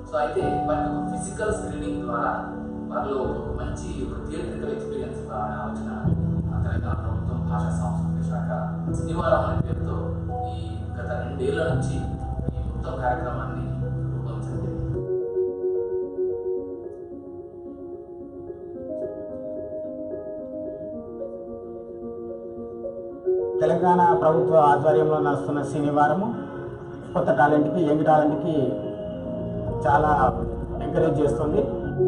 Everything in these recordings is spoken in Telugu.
సో అయితే వారికి ఒక ఫిజికల్ స్క్రీనింగ్ ద్వారా వారిలో ఒక మంచి ఒక థియేట్రికల్ ఎక్స్పీరియన్స్ ఇవ్వాలనే ఆలోచన ఆ తెలంగాణ ప్రభుత్వం భాషా సాంస్కృతిక శాఖ శనివారం అనే పేరుతో ఈ గత రెండేళ్ల నుంచి ఈ మొత్తం కార్యక్రమాన్ని రూపొందించడం జరిగింది తెలంగాణ ప్రభుత్వ ఆధ్వర్యంలో నడుస్తున్న శనివారము కొత్త టాలెంట్కి యంగ్ టాలెంట్కి చాలా ఎంకరేజ్ చేస్తుంది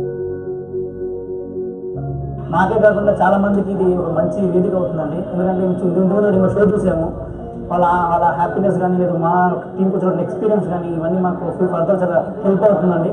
నాకే కాకుండా చాలా మందికి ఇది ఒక మంచి వేదిక అవుతుందండి ఎందుకంటే ఇంతకుముందు రెండు షో చూసాము వాళ్ళ వాళ్ళ హ్యాపీనెస్ కానీ లేదు మా టీంకి వచ్చిన ఎక్స్పీరియన్స్ కానీ ఇవన్నీ మాకు ఫుల్ ఫర్దర్ చాలా హెల్ప్ అవుతుందండి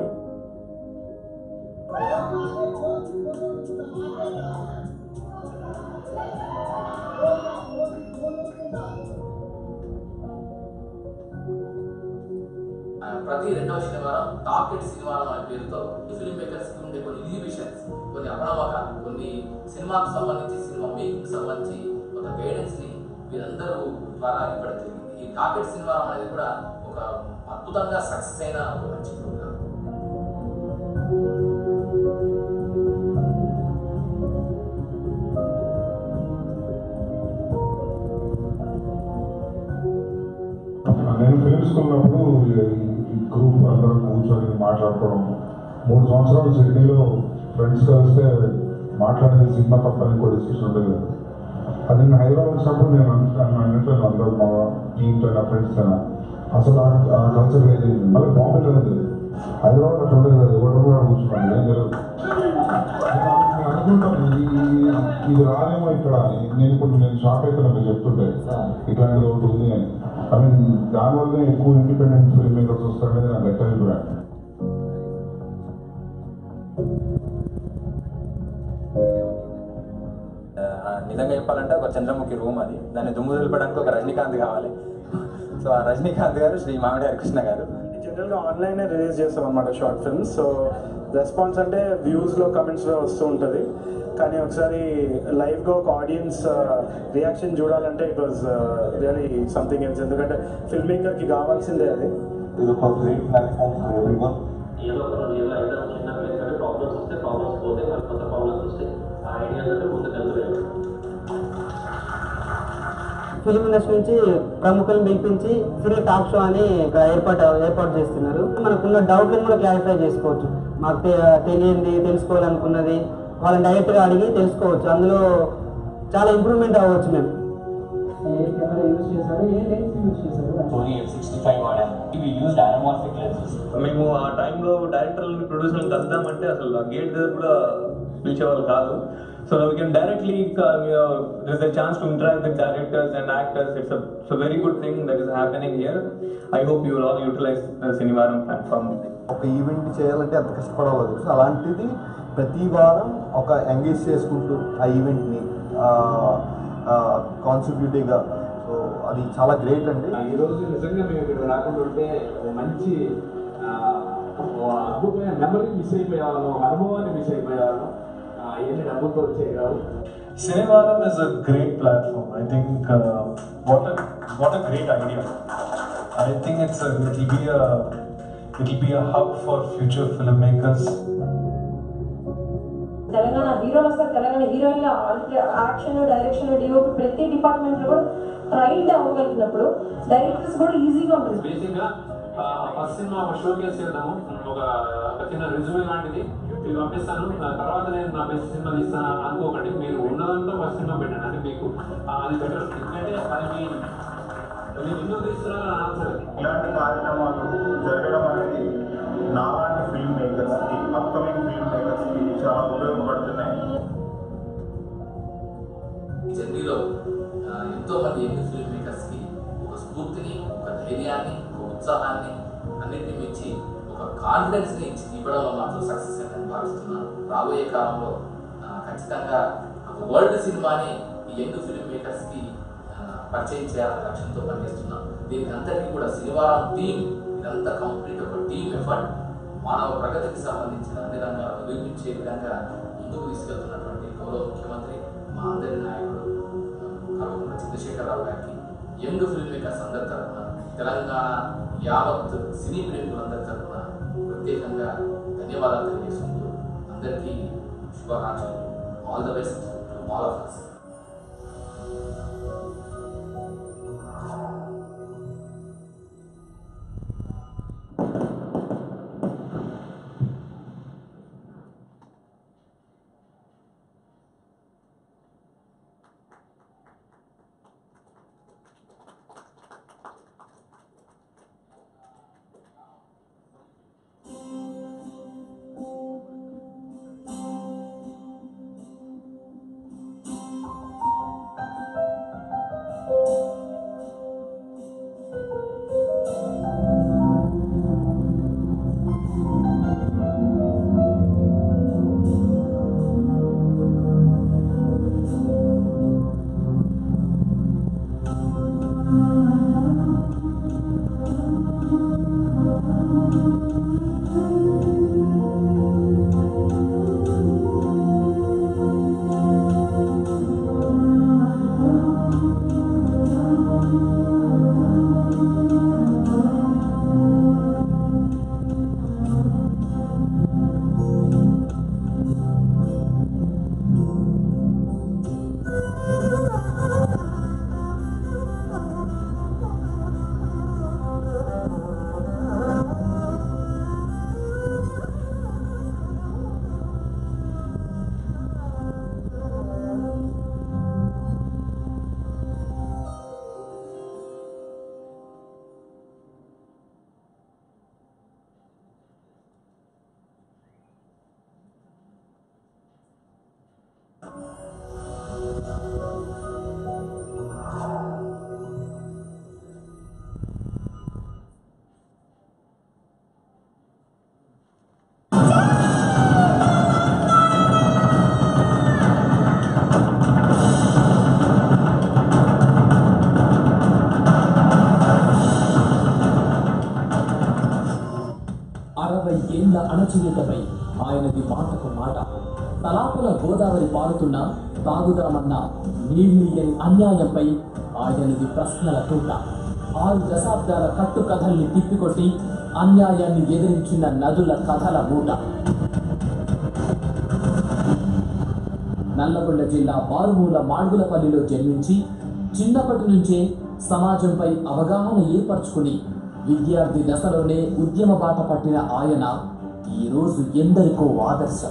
ఆ, ప్రతి రెండవ శనివారం టాకెట్ శనివారం అనే పేరుతో ఫిల్మ్ మేకర్స్ కి ఉండే కొన్ని ఇన్హిబిషన్స్ కొన్ని అపనమ్మకాలు కొన్ని సినిమాకు సంబంధించి సినిమా మేకింగ్ సంబంధించి ఒక గైడెన్స్ ని వీరందరూ ద్వారా ఇవ్వడం జరిగింది ఈ టాకెట్ శనివారం అనేది కూడా ఒక అద్భుతంగా సక్సెస్ అయిన ఒక మంచి ప్రోగ్రామ్ నేను ఫిలిం స్కూల్ ఉన్నప్పుడు ఈ గ్రూప్ అందరూ కూర్చొని మాట్లాడుకోవడం మూడు సంవత్సరాలు సిడ్నీలో ఫ్రెండ్స్ కలిస్తే మాట్లాడేది సినిమా తప్ప ఇంకో డిస్కషన్ ఉండేది కాదు. అది నేను హైదరాబాద్ వచ్చినప్పుడు నేను అనుకున్నాను అన్నట్టు అందరూ మా టీంతో నా ఫ్రెండ్స్ అయినా అసలు ఆ- ఆ కల్చర్ లేదు మళ్ళీ బాంబేలో ఉంది హైదరాబాద్ అట్లా ఉండేది కాదు ఎవరు కూడా కూర్చున్నాను ఏం తెలియదు నేను అనుకుంటాను ఈ- ఇది రాదేమో ఇక్కడ అని నేను ఇప్పుడు నేను షాక్ అవుతాను మీరు చెప్తుంటే ఇట్లాంటిది ఒకటి ఉంది అని ఐ మీన్ దానివల్ల ఎక్కువ ఇండిపెండెంట్ ఫిల్మ్ మేకర్స్ వస్తారనేది నాకు గట్టి అభిప్రాయం ఆ, నిజంగా చెప్పాలంటే ఒక చంద్రముఖి రూమ్ అది దాన్ని దుమ్ము దులపడానికి ఒక రజనీకాంత్ కావాలి సో ఆ రజనీకాంత్ గారు శ్రీ మామిడి హరికృష్ణ గారు జనరల్గా ఆన్లైన్ రిలీజ్ చేస్తాం అనమాట షార్ట్ ఫిల్మ్స్ సో రెస్పాన్స్ అంటే వ్యూస్లో కమెంట్స్లో వస్తూ ఉంటుంది కానీ ఒకసారి లైవ్గా ఒక ఆడియన్స్ రియాక్షన్ చూడాలంటే it was really something else ఎందుకంటే ఫిల్మ్ మేకర్కి కావాల్సిందే అది ఇది ఒక గ్రేట్ ప్లాట్ఫామ్ ఫర్ ఎవ్రీవన్ ఏదో ఒక రెండు ఏళ్ళ ఐదు చిన్న పిల్లలకి ప్రాబ్లమ్స్ వస్తే ప్రాబ్లమ్స్ పోతాయి మరి కొత్త ప్రాబ్లమ్స్ వస్తాయి ఆ ఐడియా అంటే ముందుకు వెళ్తలేదు ఫిలిం ఇండస్ట్రీ నుంచి ప్రముఖులను పిలిపించి ఫ్రీ టాక్ షో అని ఇక్కడ ఏర్పాటు ఏర్పాటు చేస్తున్నారు మనకున్న డౌట్లను కూడా క్లారిఫై చేసుకోవచ్చు మాకు తె- తెలియంది తెలుసుకోవాలనుకున్నది వాళ్ళని డైరెక్ట్గా అడిగి తెలుసుకోవచ్చు అందులో చాలా ఇంప్రూవ్మెంట్ అవ్వచ్చు మేము సోనీ ఎఫ్ సిక్స్టీ ఫైవ్ వాడాము ఇవి యూజ్డ్ అనమార్ఫిక్ లెన్సెస్ మేము ఆ టైంలో డైరెక్టర్ని ప్రొడ్యూసర్ని కలుద్దామంటే అసలు ఆ గేట్ దగ్గర కూడా పిలిచేవాళ్ళు కాదు so we can directly this the chance to interact with directors and actors it's it's very good thing that is happening here I hope you will all utilize శనివారం ప్లాట్ఫామ్ ఒక ఈవెంట్ చేయాలంటే ఎంత కష్టపడాలో తెలుసు అలాంటిది ప్రతి వారం ఒక ఎంగేజ్ చేసుకుంటూ ఆ ఈవెంట్ని కాన్సిక్యూటివ్గా సో అది చాలా గ్రేట్ అండి ఈ రోజు నిజంగా మేము ఇక్కడ రాకుండా ఉంటే ఓ మంచి ఆ, ఓ అద్భుతమైన మెమరీ మిస్ అయిపోయేవాళ్ళం ఒక అనుభవాన్ని మిస్ అయిపోయేవాళ్ళం ఆ, అవన్నీ డబ్బులతో వచ్చేవి కావు Cinevaram is a great platform. I think uh, what a what a great idea. I think it's a it'll be a it'll be a hub for future filmmakers. Telangana హీరోలు వస్తారు తెలంగాణ హీరోయిన్ల యాక్షన్ డైరెక్షన్ డిఓపి ప్రతి డిపార్ట్మెంట్ లో కూడా ట్రైల్డ్ అవ్వగలిగినప్పుడు డైరెక్టర్స్ కూడా ఈజీగా ఉంటుంది బేసిక్గా ఫస్ట్ సినిమా ఒక షో కేసు చేద్దాము ఒక ఒక చిన్న రిజ్యూమే లాంటిది ఇది పంపిస్తాను ఆ తర్వాత నేను నా బెస్ట్ సినిమా తీస్తాను అనుకోకండి మీరు ఉన్నదంతా ఫస్ట్ సినిమా పెట్టండి అంటే మీకు ఆ, అది బెటర్ ఎందుకంటే అది మీ మీరు ఎందుకు తీస్తున్నారో ఆన్సర్ ఇలాంటి కార్యక్రమాలు జరగడం అనేది నాలాంటి ఫిల్మ్ మేకర్స్కి అప్కమింగ్ ఫిల్మ్ మేకర్స్కి చాలా ఉపయోగపడుతున్నాయి ఈ జర్నీలో ఆ, ఎంతో మంది యంగ్ ఫిల్మ్ మేకర్స్ కి ఒక స్ఫూర్తిని ఒక ధైర్యాన్ని ఒక ఉత్సాహాన్ని అన్నింటినీ మించి ఒక కాన్ఫిడెన్స్ ని ఇచ్చి ఇవ్వడంలో మాత్రం సక్సెస్ అని నేను భావిస్తున్నాను రాబోయే కాలంలో ఆ, ఖచ్చితంగా ఒక వరల్డ్ సినిమాని ఈ యంగ్ ఫిల్మ్ మేకర్స్ కి ఆ, పరిచయం చేయాలనే లక్ష్యంతో పనిచేస్తున్నాం దీనికి అంతటికీ కూడా శనివారం టీం ఇదంతా కంప్లీట్ ఒక టీం ఎఫర్ట్ మానవ ప్రగతికి సంబంధించిన అన్ని రంగాలను నిరూపించే విధంగా ముందుకు తీసుకెళ్తున్నటువంటి గౌరవ ముఖ్యమంత్రి మా అందరి నాయకుడు కల్వకుంట్ల చంద్రశేఖరరావు గారికి యంగ్ ఫిల్మ్ మేకర్స్ అందరి తరఫున తెలంగాణ యావత్ సినీ ప్రేమికులందరి తరఫున ప్రత్యేకంగా ధన్యవాదాలు తెలియజేసుకుంటూ అందరికీ శుభాకాంక్షలు all the best to all of us అరవై ఏళ్ల అణచివేతపై ఆయనది మాటకు మాట తలాపుల గోదావరి పారుతున్న తాగుదామన్న నీళ్లియని అన్యాయంపై ఆయనది ప్రశ్నల తూట ఆరు దశాబ్దాల కట్టు కథల్ని తిప్పికొట్టి అన్యాయాన్ని ఎదిరించిన నదుల కథల మూట నల్లగొండ జిల్లా మారుమూల మాడుగులపల్లిలో జన్మించి చిన్నప్పటి నుంచే సమాజంపై అవగాహన ఏర్పరచుకుని విద్యార్థి దశలోనే ఉద్యమ బాట పట్టిన ఆయన ఈరోజు ఎందరికో ఆదర్శం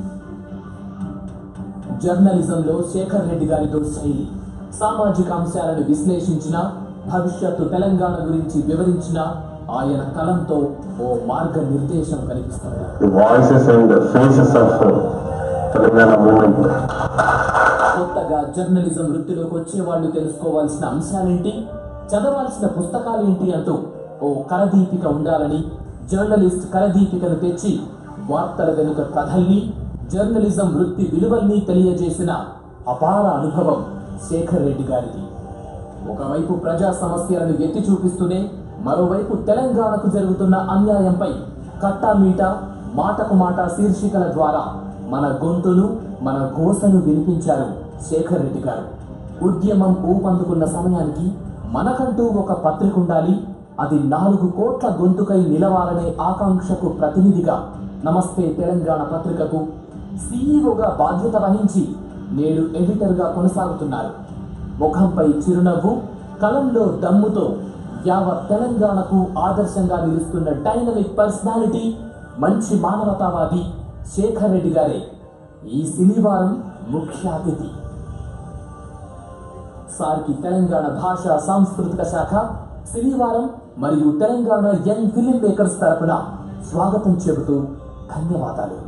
జర్నలిజంలో శేఖర్ రెడ్డి గారితో శైలి సామాజిక అంశాలను విశ్లేషించిన భవిష్యత్తు తెలంగాణ గురించి వివరించిన ఆయన కలంతో ఓ మార్గనిర్దేశం కనిపిస్తుంది the voices and the faces of uh, Telangana movement. కొత్తగా జర్నలిజం వృత్తిలోకి వచ్చే వాళ్ళు తెలుసుకోవాల్సిన అంశాలేంటి చదవాల్సిన పుస్తకాలేంటి అంటూ ఓ కరదీపిక ఉండాలని జర్నలిస్ట్ కరదీపికను తెచ్చి వార్తల వెనుక కథల్ని జర్నలిజం వృత్తి విలువల్ని తెలియజేసిన అపార అనుభవం శేఖర్ రెడ్డి గారిది ఒకవైపు ప్రజా సమస్యలను ఎత్తి చూపిస్తూనే మరోవైపు తెలంగాణకు జరుగుతున్న అన్యాయంపై కట్టామీట మాటకు మాట శీర్షికల ద్వారా మన గొంతును మన గోసను వినిపించారు శేఖర్ రెడ్డి గారు ఉద్యమం ఊపందుకున్న సమయానికి మనకంటూ ఒక పత్రిక ఉండాలి అది నాలుగు కోట్ల గొంతుకై నిలవాలనే ఆకాంక్షకు ప్రతినిధిగా నమస్తే తెలంగాణ పత్రికకు సీఈఓగా బాధ్యత వహించి నేడు ఎడిటర్గా కొనసాగుతున్నారు ముఖంపై చిరునవ్వు కలంలో దమ్ముతో యావత్ తెలంగాణకు ఆదర్శంగా నిలుస్తున్న డైనమిక్ పర్సనాలిటీ మంచి మానవతావాది శేఖర్ రెడ్డి గారే ఈ శనివారం ముఖ్య అతిథి సార్కి తెలంగాణ భాష సాంస్కృతిక శాఖ శనివారం మరియు తెలంగాణ యంగ్ ఫిలిం మేకర్స్ తరపున స్వాగతం చెబుతూ ధన్యవాదాలు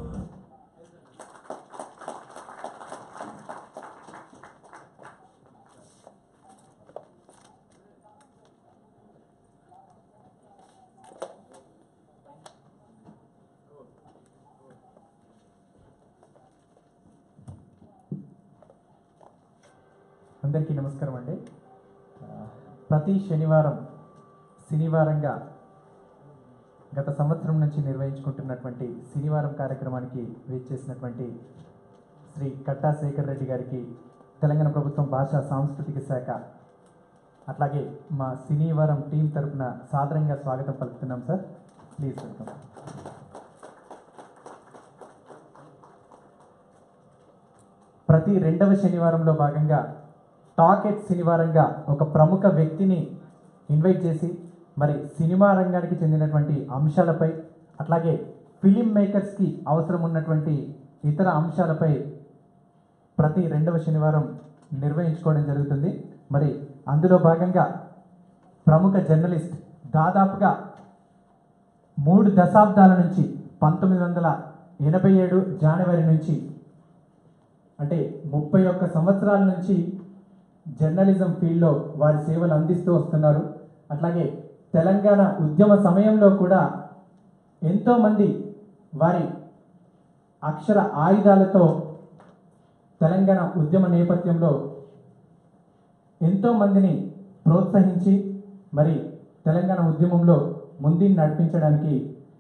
అందరికీ నమస్కారం అండి ఆ, ప్రతి శనివారం శనివారంగా గత సంవత్సరం నుంచి నిర్వహించుకుంటున్నటువంటి శనివారం కార్యక్రమానికి చేసినటువంటి శ్రీ కట్టా శేఖర్ రెడ్డి గారికి తెలంగాణ ప్రభుత్వం భాషా సాంస్కృతిక శాఖ అట్లాగే మా శనివారం టీం తరపున సాదరంగా స్వాగతం పలుకుతున్నాం సార్ ప్లీజ్ వెల్కమ్ ప్రతి రెండవ శనివారంలో భాగంగా టాకెట్ శనివారంగా ఒక ప్రముఖ వ్యక్తిని ఇన్వైట్ చేసి మరి సినిమా రంగానికి చెందినటువంటి అంశాలపై అట్లాగే ఫిలిం మేకర్స్కి అవసరం ఉన్నటువంటి ఇతర అంశాలపై ప్రతి రెండవ శనివారం నిర్వహించుకోవడం జరుగుతుంది మరి అందులో భాగంగా ప్రముఖ జర్నలిస్ట్ దాదాపుగా మూడు దశాబ్దాల నుంచి పంతొమ్మిది వందల ఎనభై ఏడు జనవరి నుంచి అంటే ముప్పై ఒక్క సంవత్సరాల నుంచి జర్నలిజం ఫీల్డ్లో వారి సేవలు అందిస్తూ వస్తున్నారు అట్లాగే తెలంగాణ ఉద్యమ సమయంలో కూడా ఎంతోమంది వారి అక్షర ఆయుధాలతో తెలంగాణ ఉద్యమ నేపథ్యంలో ఎంతో మందిని ప్రోత్సహించి మరి తెలంగాణ ఉద్యమంలో ముందుని నడిపించడానికి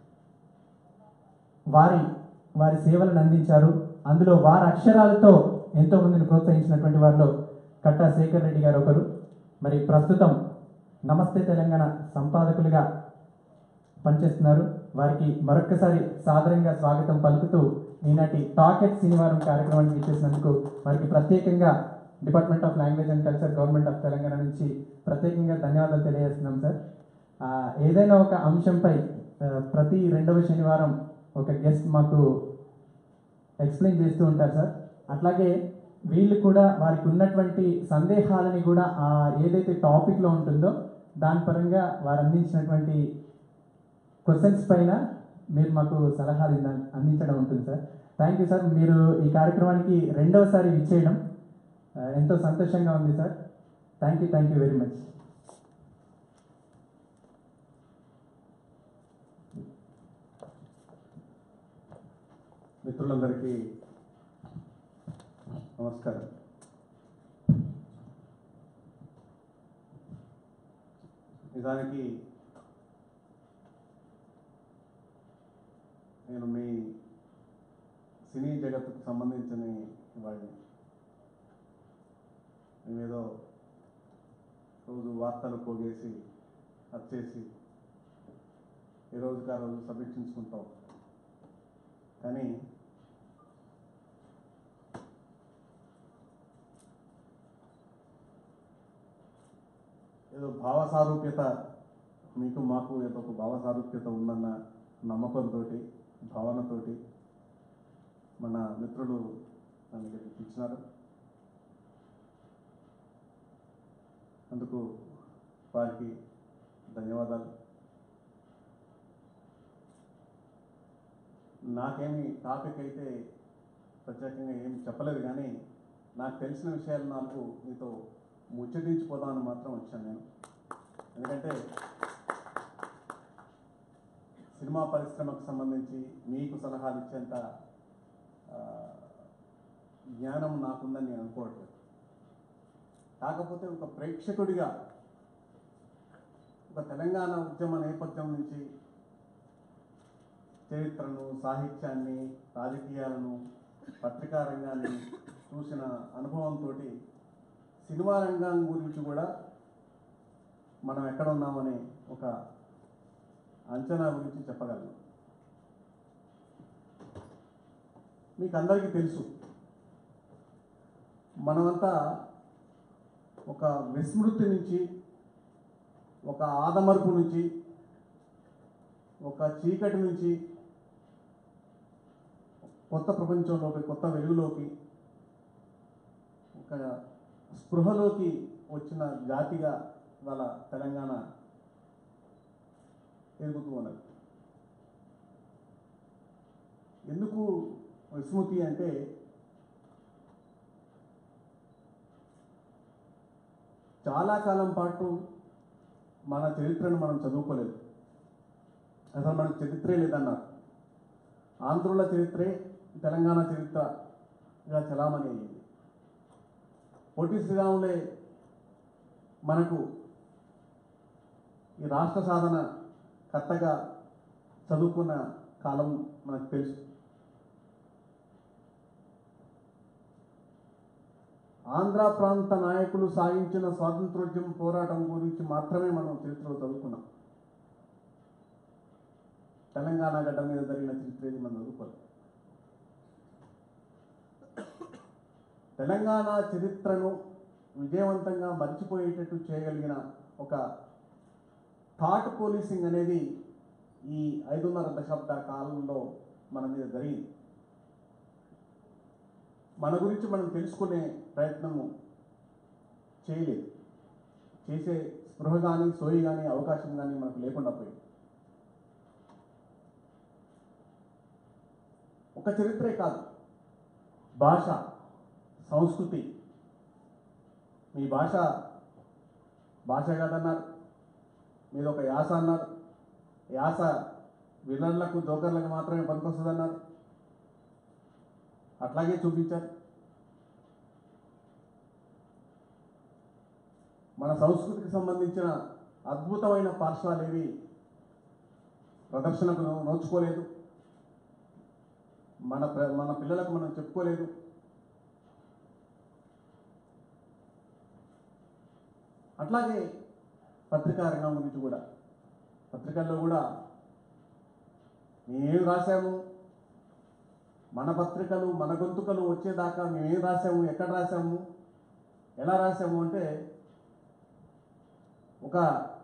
వారి వారి సేవలను అందించారు అందులో వారి అక్షరాలతో ఎంతో మందిని ప్రోత్సహించినటువంటి వారిలో కట్టా శేఖర్ రెడ్డి గారు ఒకరు మరి ప్రస్తుతం నమస్తే తెలంగాణ సంపాదకులుగా పనిచేస్తున్నారు వారికి మరొక్కసారి సాదరంగా స్వాగతం పలుకుతూ ఈనాటి టాకెట్ శనివారం కార్యక్రమానికి ఇచ్చేసినందుకు వారికి ప్రత్యేకంగా department of language and culture government of Telangana నుంచి ప్రత్యేకంగా ధన్యవాదాలు తెలియజేస్తున్నాం సార్ ఆ, ఏదైనా ఒక అంశంపై ఆ, ప్రతి రెండవ శనివారం ఒక గెస్ట్ మాకు ఎక్స్ప్లెయిన్ చేస్తూ ఉంటారు సార్ అట్లాగే వీళ్ళు కూడా వారికి ఉన్నటువంటి సందేహాలని కూడా ఆ ఏదైతే టాపిక్లో ఉంటుందో దాని పరంగా వారు అందించినటువంటి క్వశ్చన్స్ పైన మీరు మాకు సలహాలు ఇంద- అందించడం ఉంటుంది సార్ థ్యాంక్ యూ సార్ మీరు ఈ కార్యక్రమానికి రెండవసారి విచ్చేయడం ఆ, ఎంతో సంతోషంగా ఉంది sir thank you thank you very much మిత్రులందరికీ నమస్కారం నిజానికి నేను మీ సినీ జగత్తుకు సంబంధించిన వాడిని మేమేదో రోజు వార్తలు పోగేసి వచ్చేసి ఏ రోజుకి ఆ రోజు సమీక్షించుకుంటాం కానీ ఏదో భావ సారూప్యత మీకు మాకు ఏదో ఒక భావ సారూప్యత ఉందన్న నమ్మకంతో భావనతోటి మన మిత్రులు నన్ను ఇక్కడికి ఇచ్చినారు అందుకు వారికి ధన్యవాదాలు నాకేమి టాపిక్ అయితే ప్రత్యేకంగా ఏం చెప్పలేదు కానీ నాకు తెలిసిన విషయాలు నాకు మీతో ముచ్చటించిపోదామని మాత్రం వచ్చాను నేను ఎందుకంటే సినిమా పరిశ్రమకు సంబంధించి మీకు సలహాలు ఇచ్చేంత ఆ, జ్ఞానం నాకుందని నేను అనుకోవట్లేదు కాకపోతే ఒక ప్రేక్షకుడిగా ఒక తెలంగాణ ఉద్యమ నేపథ్యం నుంచి చరిత్రను సాహిత్యాన్ని రాజకీయాలను పత్రికా రంగాన్ని చూసిన అనుభవంతో సినిమా రంగం గురించి కూడా మనం ఎక్కడ ఉన్నామనే ఒక అంచనా గురించి చెప్పగలను మీకు అందరికీ తెలుసు మనమంతా ఒక విస్మృతి నుంచి ఒక ఆదమర్పు నుంచి ఒక చీకటి నుంచి కొత్త ప్రపంచంలోకి కొత్త వెలుగులోకి ఒక స్పృహలోకి వచ్చిన జాతిగా వాళ్ళ తెలంగాణ ఎదుగుతూ ఉన్నది ఎందుకు విస్మృతి అంటే చాలా కాలం పాటు మన చరిత్రను మనం చదువుకోలేదు అసలు మనకు చరిత్రే లేదన్నారు ఆంధ్రుల చరిత్రే తెలంగాణ చరిత్రగా చలామణి అయ్యింది పొట్టి శ్రీరాములే మనకు ఈ రాష్ట్ర సాధన కర్తగా చదువుకున్న కాలం మనకు తెలుసు ఆంధ్ర ప్రాంత నాయకులు సాగించిన స్వాతంత్రోద్యమ పోరాటం గురించి మాత్రమే మనం చరిత్రలో చదువుకున్నాం తెలంగాణ గడ్డ మీద జరిగిన చరిత్ర ఏది మనం చదువుకోలేదు తెలంగాణ చరిత్రను విజయవంతంగా మర్చిపోయేటట్టు చేయగలిగిన ఒక థాట్ పోలీసింగ్ అనేది ఈ ఐదున్నర దశాబ్ద కాలంలో మన మీద జరిగింది మన గురించి మనం తెలుసుకునే ప్రయత్నము చేయలేదు చేసే స్పృహ కానీ సోయి కానీ అవకాశం కానీ మనకు లేకుండా పోయింది ఒక చరిత్రే కాదు భాష సంస్కృతి మీ భాష భాష కాదన్నారు మీరు ఒక యాస అన్నారు యాస విలన్లకు జోకర్లకు మాత్రమే పనికొస్తుందన్నారు అట్లాగే చూపించారు మన సంస్కృతికి సంబంధించిన అద్భుతమైన పార్శ్వాలు ఏవి ప్రదర్శనకు నో- నోచుకోలేదు మన ప్ర- మన పిల్లలకు మనం చెప్పుకోలేదు అట్లాగే పత్రికా రంగం గురించి కూడా పత్రికల్లో కూడా మేమేం రాశాము మన పత్రికలు మన గొంతుకలు వచ్చేదాకా మేమేం రాసాము ఎక్కడ రాసాము ఎలా రాసాము అంటే ఒక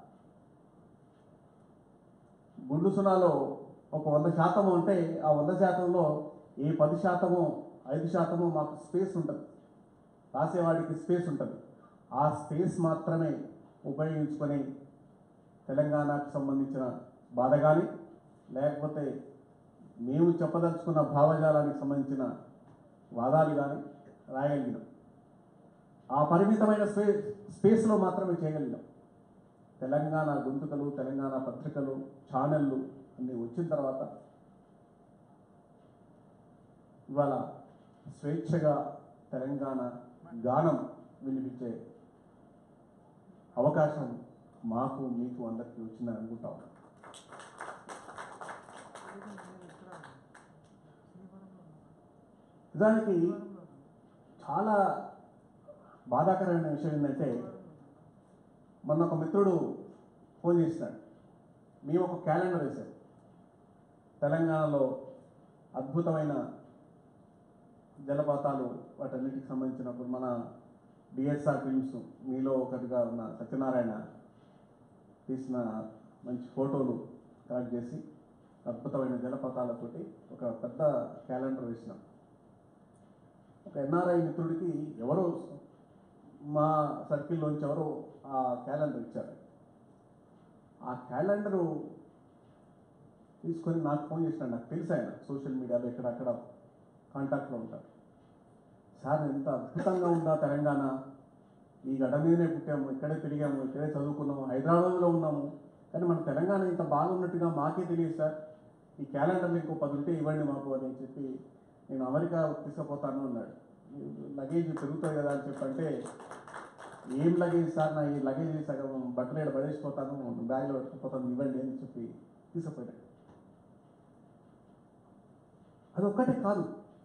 గుండు సునాలో ఒక వంద శాతము అంటే ఆ వంద శాతంలో ఏ పది శాతమో ఐదు శాతమో మాకు స్పేస్ ఉంటుంది రాసేవాడికి స్పేస్ ఉంటుంది ఆ స్పేస్ మాత్రమే ఉపయోగించుకొని తెలంగాణకు సంబంధించిన బాధ కానీ లేకపోతే మేము చెప్పదలుచుకున్న భావజాలానికి సంబంధించిన వాదాలు కానీ రాయగలిగినాం ఆ పరిమితమైన స్పే స్పేస్లో మాత్రమే చేయగలిగాం తెలంగాణ గొంతుకలు తెలంగాణ పత్రికలు ఛానళ్ళు అన్నీ వచ్చిన తర్వాత ఇవాళ స్వేచ్ఛగా తెలంగాణ గానం వినిపించే అవకాశం మాకు మీకు అందరికీ వచ్చిందని అనుకుంటా ఉన్నాను నిజానికి చాలా బాధాకరమైన విషయం ఏంటంటే మొన్న ఒక మిత్రుడు ఫోన్ చేసినాడు మేము ఒక క్యాలెండర్ వేసాం తెలంగాణలో అద్భుతమైన జలపాతాలు వాటన్నిటికి సంబంధించినప్పుడు మన డిఎస్ఆర్ ఫిల్మ్స్ మీలో ఒకటిగా ఉన్న సత్యనారాయణ తీసిన మంచి ఫోటోలు కలెక్ట్ చేసి అద్భుతమైన జలపాతాలతోటి ఒక పెద్ద క్యాలెండర్ వేసినాం ఒక ఎన్ఆర్ఐ మిత్రుడికి ఎవరో మా సర్కిల్లోంచి ఎవరో ఆ క్యాలెండర్ ఇచ్చారు ఆ క్యాలెండరు తీసుకొని నాకు ఫోన్ చేసినాడు నాకు తెలుసు ఆయన సోషల్ మీడియాలో ఇక్కడ అక్కడ కాంటాక్ట్లో ఉంటారు సార్ ఎంత అద్భుతంగా ఉందా తెలంగాణ ఈ గడ మీదనే పుట్టాము ఇక్కడే పెరిగాము ఇక్కడే చదువుకున్నాము హైదరాబాద్లో ఉన్నాము కానీ మన తెలంగాణ ఇంత బాగున్నట్టుగా మాకే తెలియదు సార్ ఈ క్యాలెండర్లు ఇంకో పది ఉంటే ఇవ్వండి మాకు అని చెప్పి నేను అమెరికా తీసుకుపోతాను అన్నాడు లగేజ్ పెరుగుతాయి కదా అని చెప్పంటే ఏం లగేజ్ సార్ నా ఈ లగేజ్ సగం బట్టలు ఇక్కడ పడేసిపోతాను బ్యాగ్లో పెట్టుకుపోతాను ఇవ్వండి అని చెప్పి తీసుకుపోయాడు అది ఒక్కటే కాదు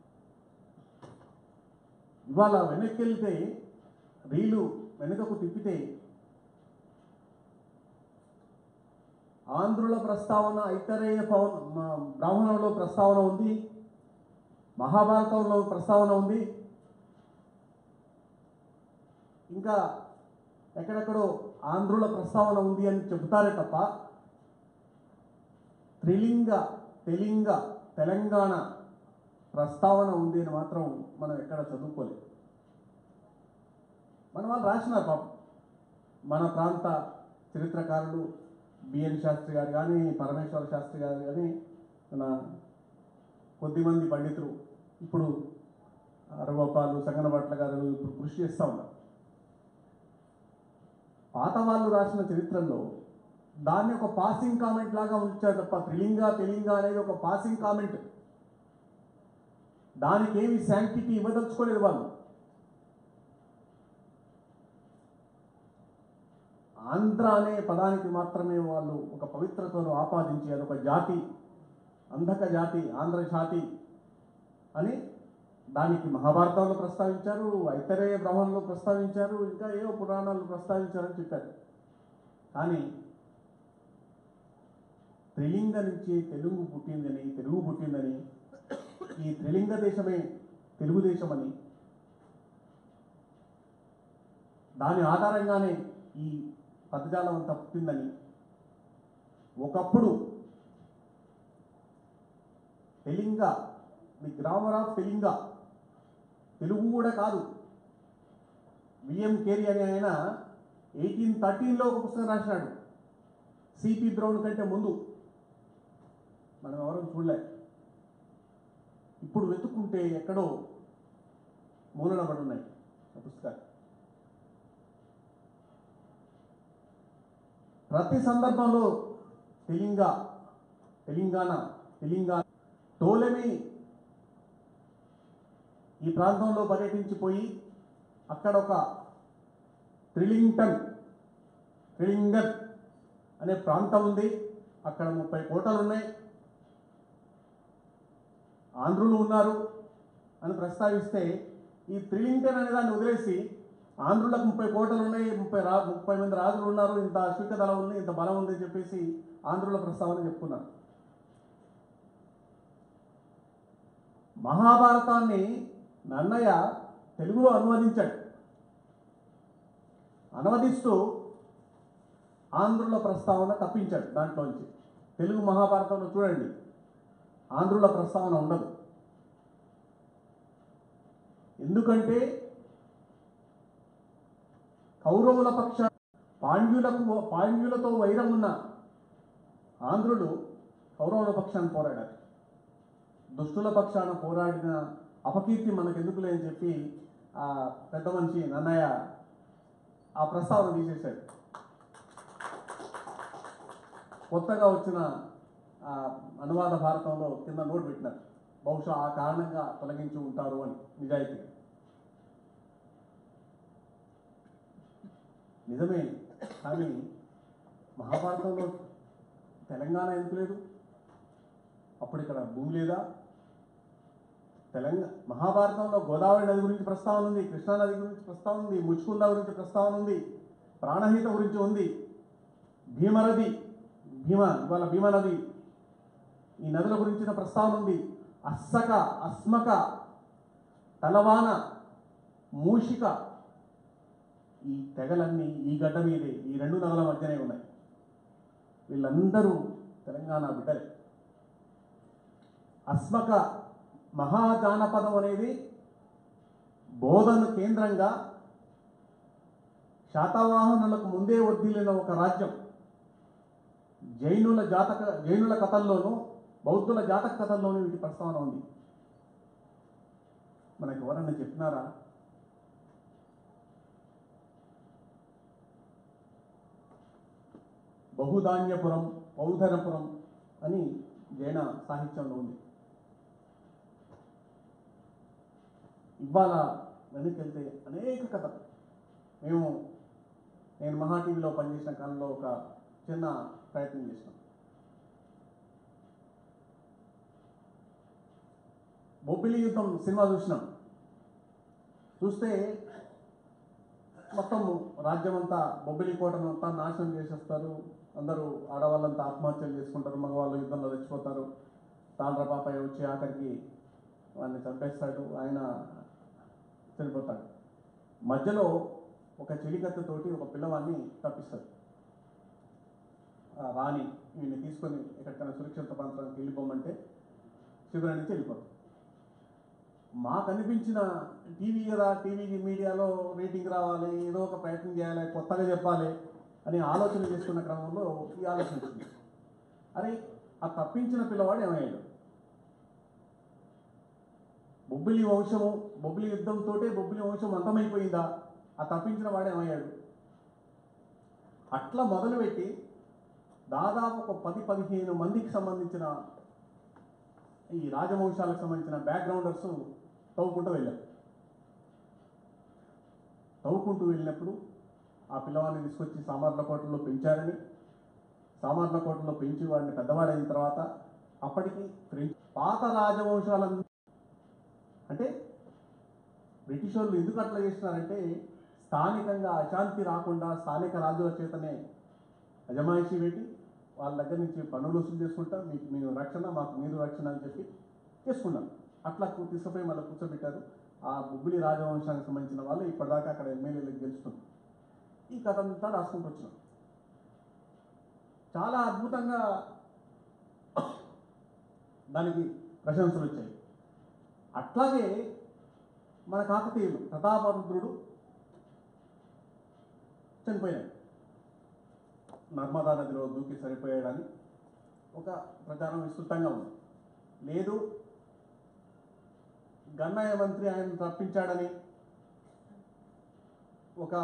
ఇవాళ వెనక్కి వెళ్తే రీలు వెనుకకు తిప్పితే ఆంధ్రుల ప్రస్తావన ఐతరేయ పవన్ మ- బ్రాహ్మణంలో ప్రస్తావన ఉంది మహాభారతంలో ప్రస్తావన ఉంది ఇంకా ఎక్కడెక్కడో ఆంధ్రుల ప్రస్తావన ఉంది అని చెబుతారే తప్ప త్రిలింగ తెలింగ తెలంగాణ ప్రస్తావన ఉంది అని మాత్రం మనం ఎక్కడ చదువుకోలేదు మన వాళ్ళు రాసినారు పాపం మన ప్రాంత చరిత్రకారులు బిఎన్ శాస్త్రి గారు కానీ పరమేశ్వర శాస్త్రి గారు కానీ మన కొద్దిమంది పండితులు ఇప్పుడు అరగోపాలు సంగనభట్ల గారు ఇప్పుడు కృషి చేస్తూ ఉన్నారు పాత వాళ్ళు రాసిన చరిత్రలో దాన్ని ఒక పాసింగ్ కామెంట్ లాగా ఉంచారు తప్ప త్రిలింగ తెలింగ అనేది ఒక పాసింగ్ కామెంట్ దానికి ఏమి శాంక్టిటీ ఇవ్వదలుచుకోలేదు వాళ్ళు ఆంధ్ర అనే పదానికి మాత్రమే వాళ్ళు ఒక పవిత్రతను ఆపాదించి అదొక జాతి అంధక జాతి ఆంధ్ర జాతి అని దానికి మహాభారతంలో ప్రస్తావించారు ఐతరేయ బ్రహ్మంలో ప్రస్తావించారు ఇంకా ఏవో పురాణాలు ప్రస్తావించారని చెప్పారు కానీ త్రిలింగ నుంచి తెలుగు పుట్టిందని తెలుగు పుట్టిందని ఈ త్రిలింగ దేశమే తెలుగుదేశమని దాని ఆధారంగానే ఈ పదజాలం అంతా పుట్టిందని ఒకప్పుడు Telinga the grammar of Telinga Telugu కూడా కాదు విఎం కేరి అనే ఆయన ఎయిటీన్ థర్టీన్లో ఒక పుస్తకం రాసినాడు సిపి బ్రౌన్ కంటే ముందు మనం ఎవరూ చూడలే ఇప్పుడు వెతుక్కుంటే ఎక్కడో మూలన పడి ఉన్నాయి ఆ పుస్తకాలు ప్రతి సందర్భంలో తెలంగ తెలంగాణ తెలంగాణ టోలెమి ఈ ప్రాంతంలో పర్యటించిపోయి అక్కడ ఒక త్రిలింగ్టన్ త్రిలింగన్ అనే ప్రాంతం ఉంది అక్కడ ముప్పై కోటలు ఉన్నాయి ఆంధ్రులు ఉన్నారు అని ప్రస్తావిస్తే ఈ త్రిలింగన్ అనే దాన్ని వదిలేసి ఆంధ్రులకు ముప్పై కోటలు ఉన్నాయి ముప్పై రా ముప్పై మంది రాజులు ఉన్నారు ఇంత అశ్విక దళం ఉంది ఇంత బలం ఉంది అని చెప్పేసి ఆంధ్రుల ప్రస్తావన చెప్పుకున్నారు మహాభారతాన్ని నన్నయ్య తెలుగులో అనువదించాడు అనువదిస్తూ ఆంధ్రుల ప్రస్తావన తప్పించాడు దాంట్లోంచి తెలుగు మహాభారతంలో చూడండి ఆంధ్రుల ప్రస్తావన ఉండదు ఎందుకంటే కౌరవుల పక్ష పాండ్యులకు పాండ్యులతో వైరం ఉన్న ఆంధ్రులు కౌరవుల పక్షాన్ని పోరాడారు దుష్టుల పక్షాన పోరాడిన అపకీర్తి మనకెందుకులే అని చెప్పి ఆ పెద్ద మనిషి నన్నయ్య ఆ ప్రస్తావన తీసేశాడు కొత్తగా వచ్చిన ఆ, అనువాద భారతంలో కింద నోట్ పెట్టినారు బహుశా ఆ కారణంగా తొలగించి ఉంటారు అని నిజాయితీగా నిజమే కానీ మహాభారతంలో తెలంగాణ ఎందుకు లేదు అప్పుడు ఇక్కడ భూమి లేదా తెలంగాణ మహాభారతంలో గోదావరి నది గురించి ప్రస్తావన ఉంది కృష్ణా నది గురించి ప్రస్తావన ఉంది ముచ్చుకుంద గురించి ప్రస్తావన ఉంది ప్రాణహిత గురించి ఉంది భీమనది భీమ ఇవాళ భీమ నది ఈ నదుల గురించిన ప్రస్తావన ఉంది అస్సక అస్మక తలవాన మూషిక ఈ తెగలన్నీ ఈ గడ్డ మీదే ఈ రెండు నదుల మధ్యనే ఉన్నాయి వీళ్ళందరూ తెలంగాణ బిడ్డలే అస్మక మహాజానపదం అనేది బోధన కేంద్రంగా శాతవాహనులకు ముందే వర్ధిల్లిన ఒక రాజ్యం జైనుల జాతక జైనుల కథల్లోనూ బౌద్ధుల జాతక కథల్లోనూ వీటి ప్రస్తావన ఉంది మనకు ఎవరన్నా చెప్పినారా బహుధాన్యపురం పౌధనపురం అని జైన సాహిత్యంలో ఉంది ఇవాళ వెనక్కి వెళ్తే అనేక కథలు మేము నేను మహా టీవీలో పనిచేసిన కాలంలో ఒక చిన్న ప్రయత్నం చేసినాం బొబ్బిలి యుద్ధం సినిమా చూసినాం చూస్తే మొత్తం రాజ్యం అంతా బొబ్బిలి కోటను అంతా నాశనం చేసేస్తారు అందరూ ఆడవాళ్ళంతా ఆత్మహత్యలు చేసుకుంటారు మగవాళ్ళు యుద్ధంలో చచ్చిపోతారు తాండ్ర పాపయ్య వచ్చి ఆఖరికి వాడిని చంపేస్తాడు ఆయన చనిపోతాడు మధ్యలో ఒక చెలికత్తతోటి ఒక పిల్లవాడిని తప్పిస్తాడు ఆ రాణి వీడిని తీసుకొని ఎక్కడికైనా సురక్షిత ప్రాంతానికి వెళ్ళిపోమంటే శిబిరం నుంచి వెళ్ళిపోతాడు మాకు అనిపించిన టీవీ కదా టీవీ మీడియాలో రేటింగ్ రావాలి ఏదో ఒక ప్రయత్నం చేయాలి కొత్తగా చెప్పాలి అని ఆలోచన చేసుకున్న క్రమంలో ఈ ఆలోచన వచ్చింది అరే ఆ తప్పించిన పిల్లవాడు ఏమయ్యాడు బొబ్బిలి వంశము బొబ్బిలి యుద్ధంతో బొబ్బిలి వంశం అంతమైపోయిందా ఆ తప్పించిన వాడు ఏమయ్యాడు అట్లా మొదలుపెట్టి దాదాపు ఒక పది పదిహేను మందికి సంబంధించిన ఈ రాజవంశాలకు సంబంధించిన బ్యాక్గ్రౌండర్స్ తవ్వుకుంటూ వెళ్ళారు తవ్వుకుంటూ వెళ్ళినప్పుడు ఆ పిల్లవాడిని తీసుకొచ్చి సామర్లకోటలో పెంచారని సామర్లకోటలో పెంచి వాడిని పెద్దవాడైన తర్వాత అప్పటికి ఫ్రెంచ్ పాత రాజవంశాలను అంటే బ్రిటిష్ వాళ్ళు ఎందుకు అట్లా చేస్తున్నారంటే స్థానికంగా అశాంతి రాకుండా స్థానిక రాజుల చేతనే అజమాయిషీ పెట్టి వాళ్ళ దగ్గర నుంచి పన్నులు వసూలు చేసుకుంటా మీకు మీరు రక్షణ మాకు మీరు రక్షణ అని చెప్పి చేసుకున్నాం అట్లా కు- తీసుకుపోయి మళ్ళీ కూర్చోబెట్టారు ఆ బుబ్బిలి రాజవంశానికి సంబంధించిన వాళ్ళు ఇప్పటిదాకా అక్కడ ఎమ్మెల్యేలకు గెలుస్తుంది ఈ కథ అంతా రాసుకుంటూ వచ్చినాం చాలా అద్భుతంగా దానికి ప్రశంసలు వచ్చాయి అట్లాగే మన కాకతీయులు ప్రతాపరుద్రుడు చనిపోయాడు నర్మదా నదిలో దూకి సరిపోయాడని ఒక ప్రచారం విస్తృతంగా ఉంది లేదు గన్నయ్య మంత్రి ఆయన తప్పించాడని ఒక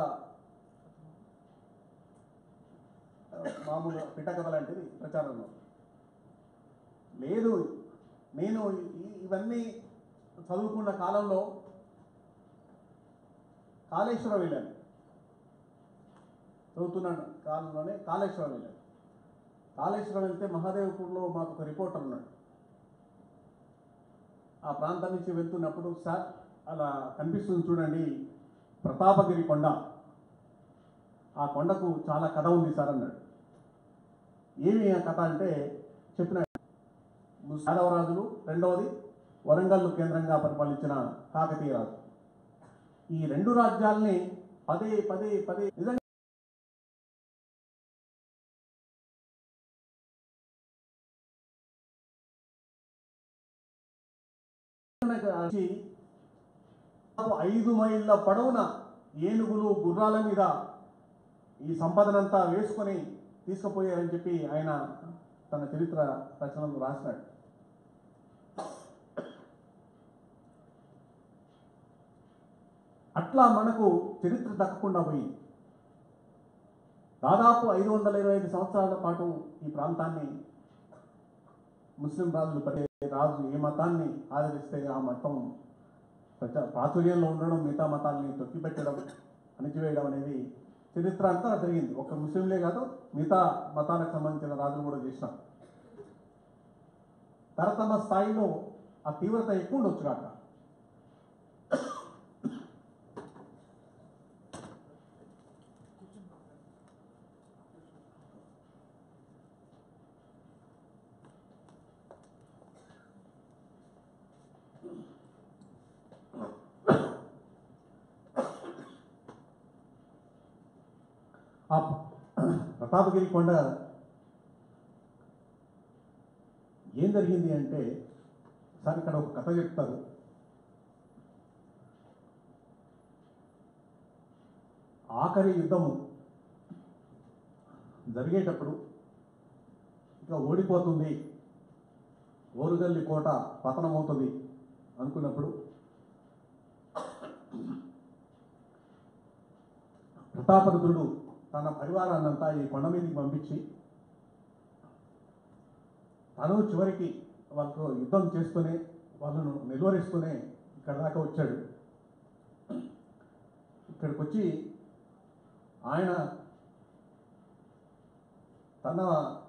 ఆ, మామూలు పిట్టకథ లాంటిది ప్రచారంలో ఉంది. లేదు నేను ఈ- ఇవన్నీ చదువుకున్న కాలంలో కాళేశ్వరం వెళ్ళాను చదువుతున్న కాలంలోనే కాళేశ్వరం వెళ్ళాను కాళేశ్వరం వెళ్తే మహాదేవ్పూర్లో మాకు ఒక రిపోర్టర్ ఉన్నాడు ఆ ప్రాంతం నుంచి వెళ్తున్నప్పుడు సార్ అలా కనిపిస్తుంది చూడండి ప్రతాపగిరి కొండ ఆ కొండకు చాలా కథ ఉంది సార్ అన్నాడు ఏమి ఆ కథ అంటే చెప్పినాడు యాదవరాజులు రెండవది వరంగల్ కేంద్రంగా పరిపాలించిన కాకతీయ రాజు ఈ రెండు రాజ్యాల్ని పదే పదే పదే నిజంగా వచ్చి దాదాపు ఐదు మైళ్ళ పొడవున ఏనుగులు గుర్రాల మీద ఈ సంపదనంతా వేసుకొని తీసుకుపోయారని చెప్పి ఆయన తన చరిత్ర రచనలు రాసినాడు అట్లా మనకు చరిత్ర దక్కకుండా పోయింది దాదాపు ఐదు వందల ఇరవై ఐదు సంవత్సరాల పాటు ఈ ప్రాంతాన్ని ముస్లిం రాజులు పడే రాజు ఏ మతాన్ని ఆదరిస్తే ఆ మతం ప్రచ- ప్రాచుర్యంలో ఉండడం మిగతా మతాల్ని తొక్కిపెట్టడం అణిచివేయడం అనేది చరిత్ర అంతా జరిగింది ఒక ముస్లింలే కాదు మిగతా మతాలకు సంబంధించిన రాజులు కూడా చేసినారు తరతమ స్థాయిలో ఆ తీవ్రత ఎక్కువ ఉండొచ్చు కాక ఆ ప్రతాపగిరి కొండ ఏం జరిగింది అంటే సార్ ఇక్కడ ఒక కథ చెప్తారు ఆఖరి యుద్ధము జరిగేటప్పుడు ఇక ఓడిపోతుంది ఓరుగల్లి కోట పతనమవుతుంది అనుకున్నప్పుడు ప్రతాపరుద్రుడు తన పరివారాన్నంతా ఈ కొండ మీదకి పంపించి తను చివరికి వాళ్ళతో యుద్ధం చేసుకుని వాళ్ళను నిలువరిస్తూనే ఇక్కడ దాకా వచ్చాడు ఇక్కడికి వచ్చి ఆయన తన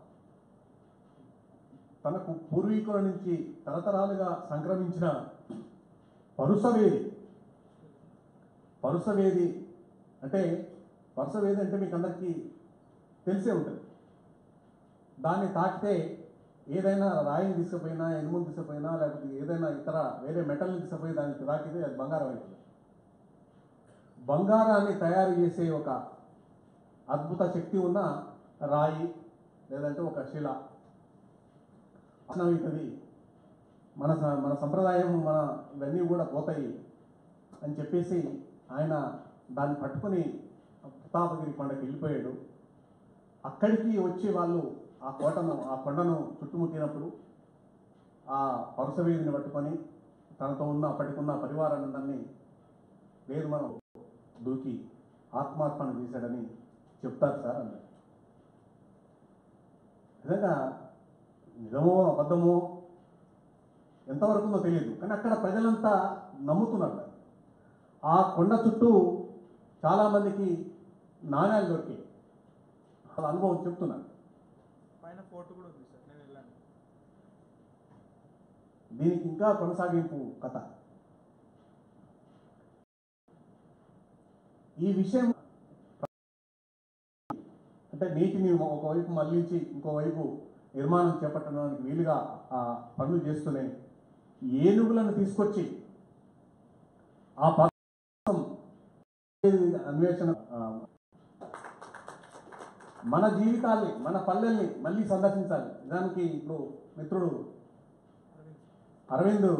తనకు పూర్వీకుల నుంచి తరతరాలుగా సంక్రమించిన పరుసవేది పరుసవేది అంటే పరుసవేది అంటే మీకు అందరికీ తెలిసే ఉంటుంది దాన్ని తాకితే ఏదైనా రాయిని తీసుకుపోయినా ఎనుమును తీసుకుపోయినా లేకపోతే ఏదైనా ఇతర వేరే మెటల్ని తీసుకుపోయి దానికి తాకితే అది బంగారం అవుతుంది బంగారాన్ని తయారు చేసే ఒక అద్భుత శక్తి ఉన్న రాయి లేదంటే ఒక శిల అవుతుంది మన స- మన సంప్రదాయం మన ఇవన్నీ కూడా పోతాయి అని చెప్పేసి ఆయన దాన్ని పట్టుకుని ప్రతాపగిరి కొండకి వెళ్ళిపోయాడు అక్కడికి వచ్చి వాళ్ళు ఆ కోటను ఆ కొండను చుట్టుముట్టినప్పుడు ఆ పరుసవేదిని పట్టుకొని తనతో ఉన్న అప్పటికున్న పరివారానందరినీ లేదు మనం దూకి ఆత్మార్పణ చేశాడని చెప్తారు సార్ అన్నారు నిజంగా నిజమో అబద్ధమో ఎంతవరకు ఉందో తెలియదు కానీ అక్కడ ప్రజలంతా నమ్ముతున్నారు దాన్ని. ఆ కొండ చుట్టూ చాలామందికి నాణ్యాలు దొరికాయి వాళ్ళ అనుభవం చెప్తున్నారు పైన ఫోటో కూడా ఉంది సార్ నేను వెళ్ళాను దీనికి ఇంకా కొనసాగింపు కథ ఈ విషయం అంటే నీటిని ఒకవైపు మళ్లించి ఇంకోవైపు నిర్మాణం చేపట్టడానికి వీలుగా ఆ పనులు చేస్తూనే ఏనుగులను తీసుకొచ్చి ఆ పథకం అన్వేషణ ఆ, మన జీవితాల్ని మన పల్లెల్ని మళ్ళీ సందర్శించాలి దానికి ఇప్పుడు మిత్రుడు అరవింద్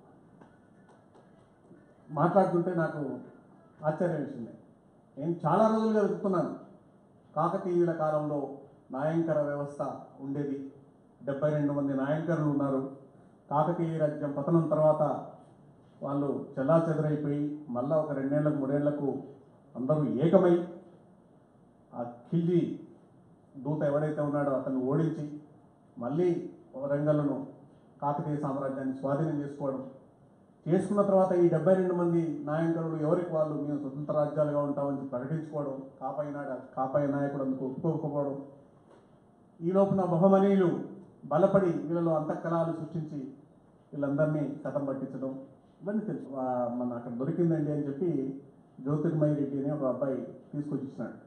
మాట్లాడుతుంటే నాకు ఆశ్చర్యం వేసింది నేను చాలా రోజులుగా వెతుకుతున్నాను కాకతీయుల కాలంలో నాయంకర వ్యవస్థ ఉండేది డెబ్బై రెండు మంది నాయంకరులు ఉన్నారు కాకతీయ రాజ్యం పతనం తర్వాత వాళ్ళు చెల్లా చెదరైపోయి మళ్ళా ఒక రెండేళ్లకు మూడేళ్లకు అందరూ ఏకమై ఆ ఖిల్జీ దూత ఎవడైతే ఉన్నాడో అతన్ని ఓడించి మళ్ళీ వరంగల్ను కాకతీయ సామ్రాజ్యాన్ని స్వాధీనం చేసుకోవడం చేసుకున్న తర్వాత ఈ డెబ్బై రెండు మంది నాయకులు ఎవరికి వాళ్ళు మేము స్వతంత్ర రాజ్యాలుగా ఉంటామని ప్రకటించుకోవడం కాపాయి నాడ కాపాయి నాయకుడు అందుకు ఒప్పుకోకపోవడం ఈ లోపున బహుమనీయులు బలపడి వీళ్ళలో అంతఃకళాలు సృష్టించి వీళ్ళందరినీ కథం పట్టించడం ఇవన్నీ తెలుసు ఆ, మన అక్కడ దొరికిందండి అని చెప్పి జ్యోతిర్మయి రెడ్డి అని ఒక అబ్బాయి తీసుకొచ్చి ఇచ్చినాడు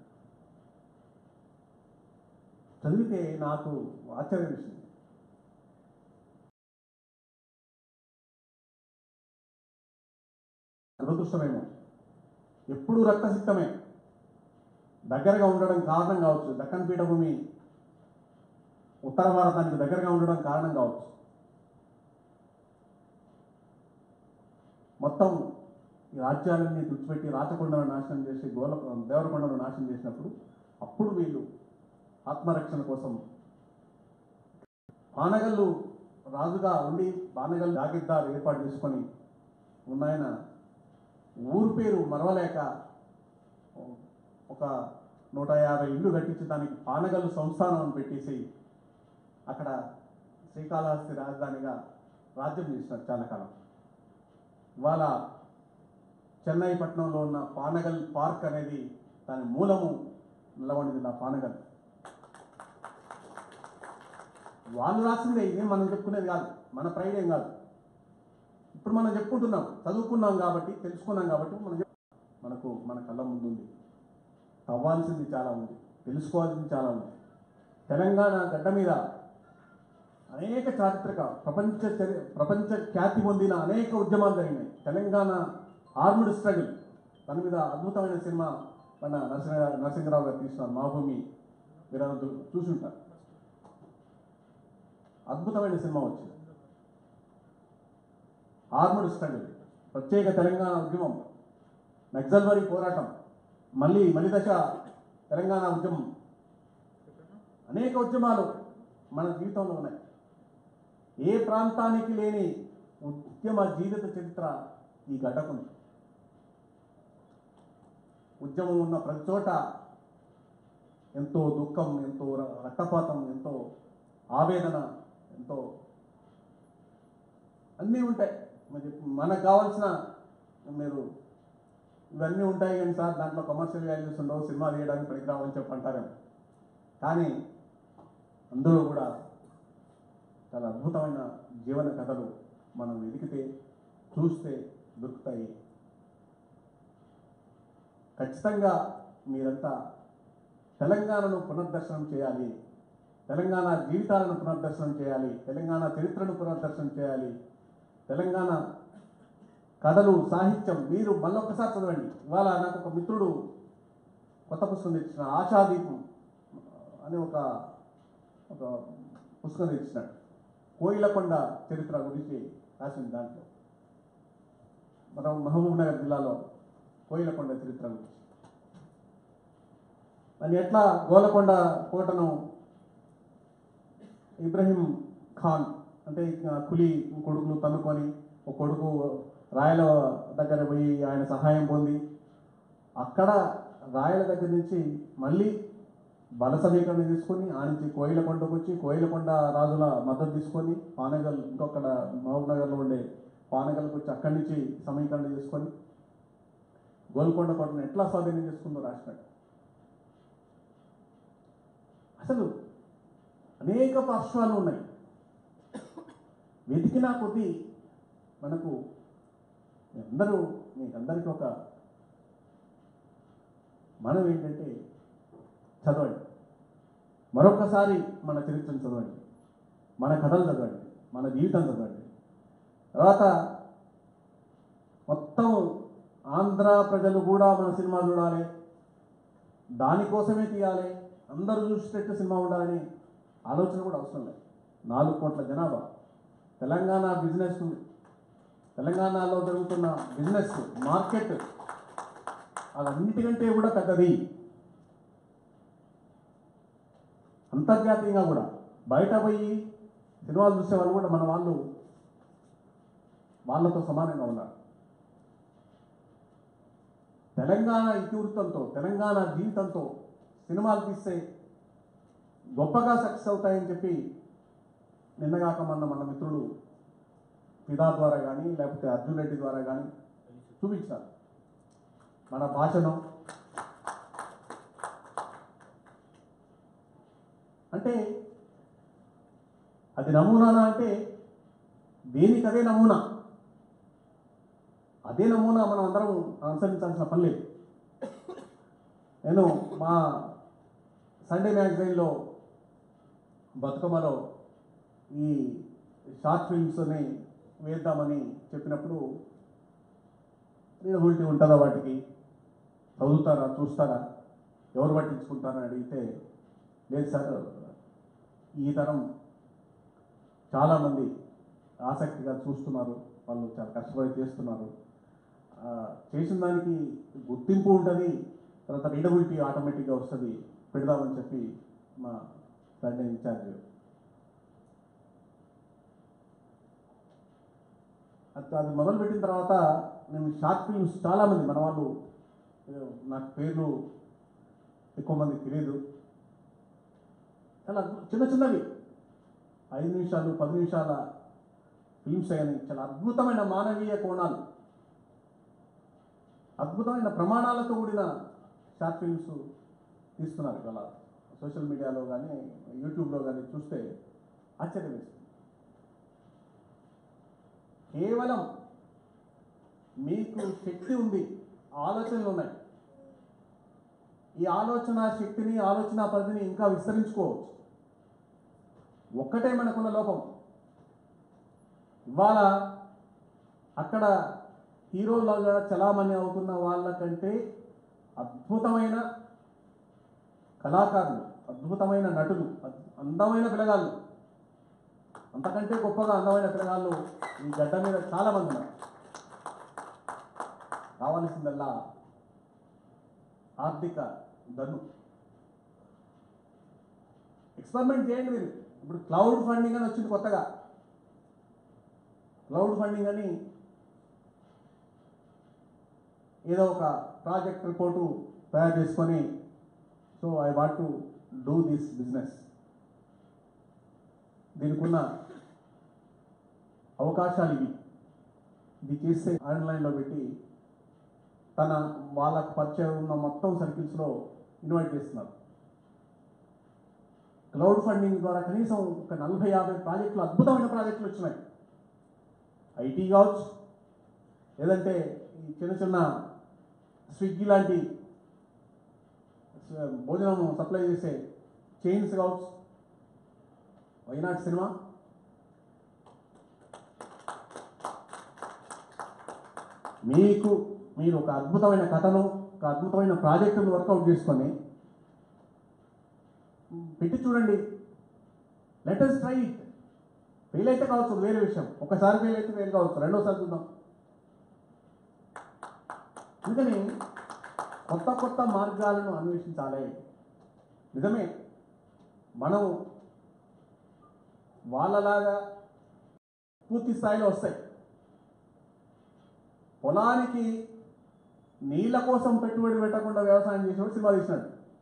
చదివితే నాకు ఆశ్చర్యం వేసింది దురదృష్టమేమో ఎప్పుడూ రక్తసిక్తమే దగ్గరగా ఉండడం కారణం కావచ్చు దక్కన్ పీఠభూమి ఉత్తర భారతానికి దగ్గరగా ఉండడం కారణం కావచ్చు మొత్తం ఈ రాజ్యాలన్నీ తుడిచిపెట్టి రాచకొండను నాశనం చేసి గోల దేవరకొండను నాశనం చేసినప్పుడు అప్పుడు వీళ్ళు ఆత్మరక్షణ కోసం పానగల్లు రాజుగా ఉండి పానగల్ జాగిద్దార్ ఏర్పాటు చేసుకొని ఉన్నాయన ఊరు పేరు మరవలేక ఒక నూట యాభై ఇల్లు కట్టించి దానికి పానగల్లు సంస్థానం అని పెట్టేసి అక్కడ శ్రీకాళహస్తి రాజధానిగా రాజ్యం చేసినారు చాలా కాలం ఇవాళ చెన్నై పట్టణంలో ఉన్న పానగల్ పార్క్ అనేది దాని మూలము నిలబడింది నా పానగల్ వాళ్ళు రాసిందే ఇదే మనం చెప్పుకునేది కాదు మన ప్రైడ్ ఏం కాదు ఇప్పుడు మనం చెప్పుకుంటున్నాం చదువుకున్నాం కాబట్టి తెలుసుకున్నాం కాబట్టి మనం చెప్- మనకు మన కళ్ళ ముందు ఉంది తవ్వాల్సింది చాలా ఉంది తెలుసుకోవాల్సింది చాలా ఉంది తెలంగాణ గడ్డ మీద అనేక చారిత్రక ప్రపంచ చరి- ప్రపంచ ఖ్యాతి పొందిన అనేక ఉద్యమాలు జరిగినాయి తెలంగాణ ఆర్ముడ్ స్ట్రగుల్ దాని మీద అద్భుతమైన సినిమా మన నరసింహ నరసింహరావు గారు తీసిన మా భూమి మీరు చూసుంటారు అద్భుతమైన సినిమా వచ్చింది ఆర్ముడ్ స్ట్రగుల్ ప్రత్యేక తెలంగాణ ఉద్యమం నక్సల్వరీ పోరాటం మళ్ళీ మలిదశ తెలంగాణ ఉద్యమం అనేక ఉద్యమాలు మన జీవితంలో ఉన్నాయి ఏ ప్రాంతానికి లేని ఉద్యమ జీవిత చరిత్ర ఈ గడ్డకుంది ఉద్యమం ఉన్న ప్రతి చోట ఎంతో దుఃఖం ఎంతో ర- రక్తపాతం ఎంతో ఆవేదన ఎంతో అన్నీ ఉంటాయి మరి మనకు కావాల్సిన మీరు ఇవన్నీ ఉంటాయి కానీ సార్ దాంట్లో కమర్షియల్ వాల్యూస్ ఉండవు సినిమా తీయడానికి పనికిరావని చెప్పి అంటారేమో కానీ అందులో కూడా చాలా అద్భుతమైన జీవన కథలు మనం వెతికితే చూస్తే దొరుకుతాయి ఖచ్చితంగా మీరంతా తెలంగాణను పునర్దర్శనం చేయాలి తెలంగాణ జీవితాలను పునర్దర్శనం చేయాలి తెలంగాణ చరిత్రను పునర్దర్శనం చేయాలి తెలంగాణ కథలు సాహిత్యం మీరు మళ్ళొక్కసారి చదవండి ఇవాళ నాకు ఒక మిత్రుడు కొత్త పుస్తకం తెచ్చిన ఆశాదీపం అని ఒక ఒక పుస్తకం తెచ్చినాడు కోయిలకొండ చరిత్ర గురించి రాసింది దాంట్లో మనం మహబూబ్ నగర్ జిల్లాలో కోయిలకొండ చరిత్ర గురించి దాన్ని ఎట్లా గోలకొండ కోటను ఇబ్రహీం ఖాన్ అంటే ఇక కులి కొడుకులు తన్నుకొని ఒక కొడుకు రాయల దగ్గర పోయి ఆయన సహాయం పొంది అక్కడ రాయల దగ్గర నుంచి మళ్ళీ బల సమీకరణ తీసుకొని ఆ నుంచి కోయిలకొండకు వచ్చి కోయిలకొండ రాజుల మద్దతు తీసుకొని పానగల్ ఇంకొకడ మహబూబ్ నగర్లో ఉండే పానగల్కి వచ్చి అక్కడి నుంచి సమీకరణ చేసుకొని గోల్కొండ కోటను ఎట్లా స్వాధీనం చేసుకుందో రాసినాడు అసలు అనేక పార్శ్వాలు ఉన్నాయి వెతికినా కొద్దీ మనకు మీ అందరూ మీకందరికీ ఒక మనం ఏంటంటే చదవండి మరొకసారి మన చరిత్రను చదవండి మన కథలు చదవండి మన జీవితం చదవండి తర్వాత మొత్తం ఆంధ్ర ప్రజలు కూడా మన సినిమా చూడాలి దానికోసమే తీయాలి అందరూ చూసేటట్టు సినిమా ఉండాలని ఆలోచన కూడా అవసరం లేదు నాలుగు కోట్ల జనాభా తెలంగాణ బిజినెస్ తెలంగాణలో జరుగుతున్న బిజినెస్ మార్కెట్ అదన్నిటికంటే కూడా పెద్దది అంతర్జాతీయంగా కూడా బయట పోయి సినిమాలు చూసే వాళ్ళు కూడా మన వాళ్ళు వాళ్ళతో సమానంగా ఉన్నారు తెలంగాణ ఇతివృత్తంతో తెలంగాణ జీవితంతో సినిమాలు తీస్తే గొప్పగా సక్సెస్ అవుతాయని చెప్పి నిన్నగాక మొన్న మన మిత్రులు ఫిదా ద్వారా కానీ లేకపోతే అర్జున్ రెడ్డి ద్వారా కానీ చూపించారు మన భాషను అంటే అది నమూనానా అంటే దేనికి అదే నమూనా అదే నమూనా మనం అందరం అనుసరించాల్సిన పని లేదు నేను మా సండే మ్యాగజైన్లో బతుకమ్మలో ఈ షార్ట్ ఫిల్మ్స్ని వేద్దామని చెప్పినప్పుడు రీడబిలిటీ ఉంటుందా వాటికి చదువుతారా చూస్తారా ఎవరు పట్టించుకుంటారని అడిగితే లేదు సార్ ఈ తరం చాలామంది ఆసక్తిగా చూస్తున్నారు వాళ్ళు చాలా కష్టపడి చేస్తున్నారు ఆ, చేసిన దానికి గుర్తింపు ఉంటుంది తర్వాత రీడబిలిటీ ఆటోమేటిక్గా వస్తుంది పెడదామని చెప్పి మా సండే ఇన్ఛార్జ్ అది అది మొదలుపెట్టిన తర్వాత నేను షార్ట్ ఫిల్మ్స్ చాలామంది మన వాళ్ళు ఏ, నాకు పేర్లు ఎక్కువ మంది తెలియదు చాలా అద్భు- చిన్న చిన్నవి ఐదు నిమిషాలు పది నిమిషాల ఫిల్మ్స్ అని చాలా అద్భుతమైన మానవీయ కోణాలు అద్భుతమైన ప్రమాణాలతో కూడిన షార్ట్ ఫిల్మ్స్ తీస్తున్నారు ఇవాళ సోషల్ మీడియాలో కానీ యూట్యూబ్లో కానీ చూస్తే ఆశ్చర్యం వేస్తుంది కేవలం మీకు శక్తి ఉంది ఆలోచనలు ఉన్నాయి ఈ ఆలోచన శక్తిని ఆలోచన పరిధిని ఇంకా విస్తరించుకోవచ్చు ఒక్కటే మనకున్న లోపం ఇవాళ అక్కడ హీరోలాగా చలామణి అవుతున్న వాళ్ళకంటే అద్భుతమైన కళాకారులు అద్భుతమైన నటులు అద్- అందమైన పిల్లగాళ్ళు అంతకంటే గొప్పగా అందమైన పిల్లగాళ్ళు ఈ గడ్డ మీద చాలా మంది ఉన్నారు కావలసిందల్లా ఆర్థిక దన్ను ఎక్స్పెరిమెంట్ చేయండి మీరు ఇప్పుడు క్లౌడ్ ఫండింగ్ అని వచ్చింది కొత్తగా క్లౌడ్ ఫండింగ్ అని ఏదో ఒక ప్రాజెక్ట్ రిపోర్టు తయారు చేసుకొని so I want to do this business దీనికి ఉన్న అవకాశాలు ఇవి ఇది చేస్తే ఆన్లైన్లో పెట్టి తన వాళ్ళకు పరిచయం ఉన్న మొత్తం సర్కిల్స్లో ఇన్వైట్ చేస్తున్నారు క్లౌడ్ ఫండింగ్ ద్వారా కనీసం ఒక నలభై యాభై ప్రాజెక్టులు అద్భుతమైన ప్రాజెక్టులు వచ్చినాయి ఐటీ కావచ్చు లేదంటే ఈ చిన్న చిన్న స్విగ్గీ లాంటి స- భోజనం సప్లై చేసే చైన్స్ కావచ్చు వైనాట్ సినిమా మీకు మీరు ఒక అద్భుతమైన కథను ఒక అద్భుతమైన ప్రాజెక్టును వర్కౌట్ చేసుకొని పెట్టి చూడండి లెటెస్ట్ ట్రై ఇట్ ఫెయిల్ అయితే కావచ్చు అది వేరే విషయం ఒకసారి ఫెయిల్ అయితే ఫెయిల్ కావచ్చు రెండోసారి చూద్దాం అందుకని కొత్త కొత్త మార్గాలను అన్వేషించాలి నిజమే మనం వాళ్ళలాగా పూర్తి స్థాయిలో వస్తాయి పొలానికి నీళ్ళ కోసం పెట్టుబడి పెట్టకుండా వ్యవసాయం చేసేవాడు సినిమా తీసినాడు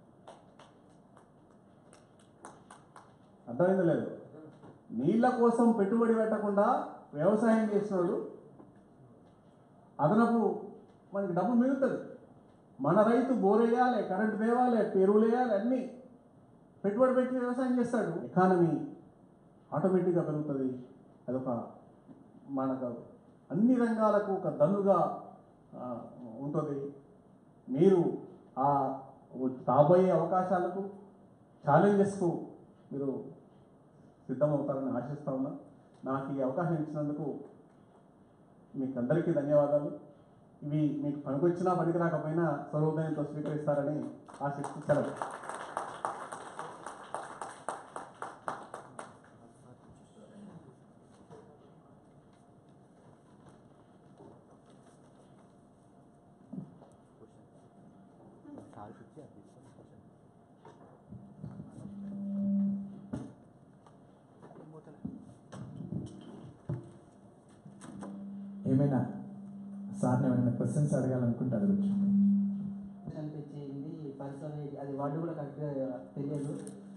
అర్థమైంది లేదు నీళ్ళ కోసం పెట్టుబడి పెట్టకుండా వ్యవసాయం చేసినోడు అదనపు మనకి డబ్బు మిగులుతుంది మన రైతు బోర్ వేయాలి కరెంట్ తేవాలి ఎరువులు వేయాలి అన్నీ పెట్టుబడి పెట్టి వ్యవసాయం చేస్తాడు ఎకానమీ ఆటోమేటిక్గా పెరుగుతుంది అదొక మనకు అన్ని రంగాలకు ఒక దన్నుగా ఆ, ఉంటుంది మీరు ఆ రాబోయే అవకాశాలకు ఛాలెంజెస్కు మీరు సిద్ధమవుతారని ఆశిస్తా ఉన్నా నాకు ఈ అవకాశం ఇచ్చినందుకు మీకు అందరికీ ధన్యవాదాలు ఇవి మీకు పనికొచ్చినా పనికి రాకపోయినా సర్వోదయంతో స్వీకరిస్తారని ఆశిస్తూ సెలవు ఏమైనా సార్ని ఏమైనా క్వశ్చన్స్ అడగాలనుకుంటే అడగచ్చు అనిపించింది పరిసర అది వాళ్ళు కూడా కరెక్ట్గా తెలియదు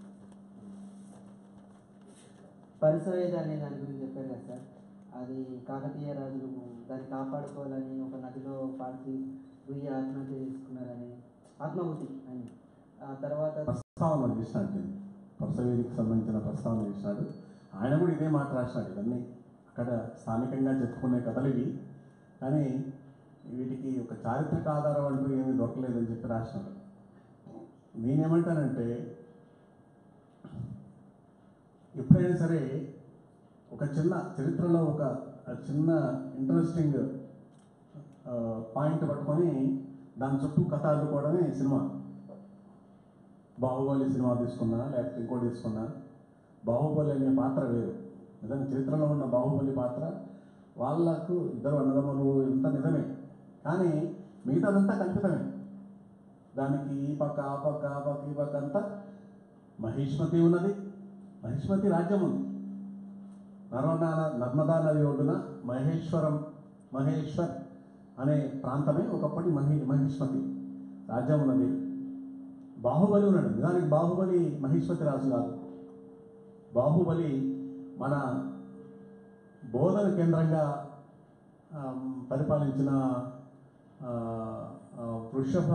పరిసవేద అనే దాని గురించి చెప్పారు కదా సార్ అది కాకతీయ రాజులు దాన్ని కాపాడుకోవాలని ఒక నదిలో పాటి రుయ్యి ఆత్మహత్య చేసుకున్నారని ఆత్మాహుతి అని ఆ తర్వాత ప్రస్తావన చేసినాడు నేను పరసవేదికి సంబంధించిన ప్రస్తావన చేసినాడు ఆయన కూడా ఇదే మాట రాసినాడు ఇవన్నీ అక్కడ స్థానికంగా చెప్పుకునే కథలు ఇవి కానీ వీటికి ఒక చారిత్రక ఆధారం అంటూ ఏమీ దొరకలేదని చెప్పి రాసినాడు నేనేమంటానంటే ఎప్పుడైనా సరే ఒక చిన్న చరిత్రలో ఒక చిన్న ఇంట్రెస్టింగ్ పాయింట్ పట్టుకొని దాని చుట్టూ కథ అల్లుకోవడమే సినిమా బాహుబలి సినిమా తీసుకున్నా లేకపోతే ఇంకోటి తీసుకున్నా బాహుబలి అనే పాత్ర వేరు నిజంగా చరిత్రలో ఉన్న బాహుబలి పాత్ర వాళ్ళకు ఇద్దరు అన్నదమ్ములు ఇంత నిజమే కానీ మిగతాదంతా కల్పితమే దానికి ఈ పక్క ఆ పక్క ఆ పక్క ఈ పక్క అంతా మహిష్మతి ఉన్నది మహిష్మతి రాజ్యం ఉంది నర్మదా నర్మదా నది ఒడ్డున మహేశ్వరం మహేశ్వర్ అనే ప్రాంతమే ఒకప్పటి మహి మహిష్మతి రాజ్యం ఉన్నది బాహుబలి ఉన్నాడు నిజానికి బాహుబలి మహిష్మతి రాజు కాదు బాహుబలి మన బోధన కేంద్రంగా ఆ, పరిపాలించిన ఆ, ఆ, వృషభ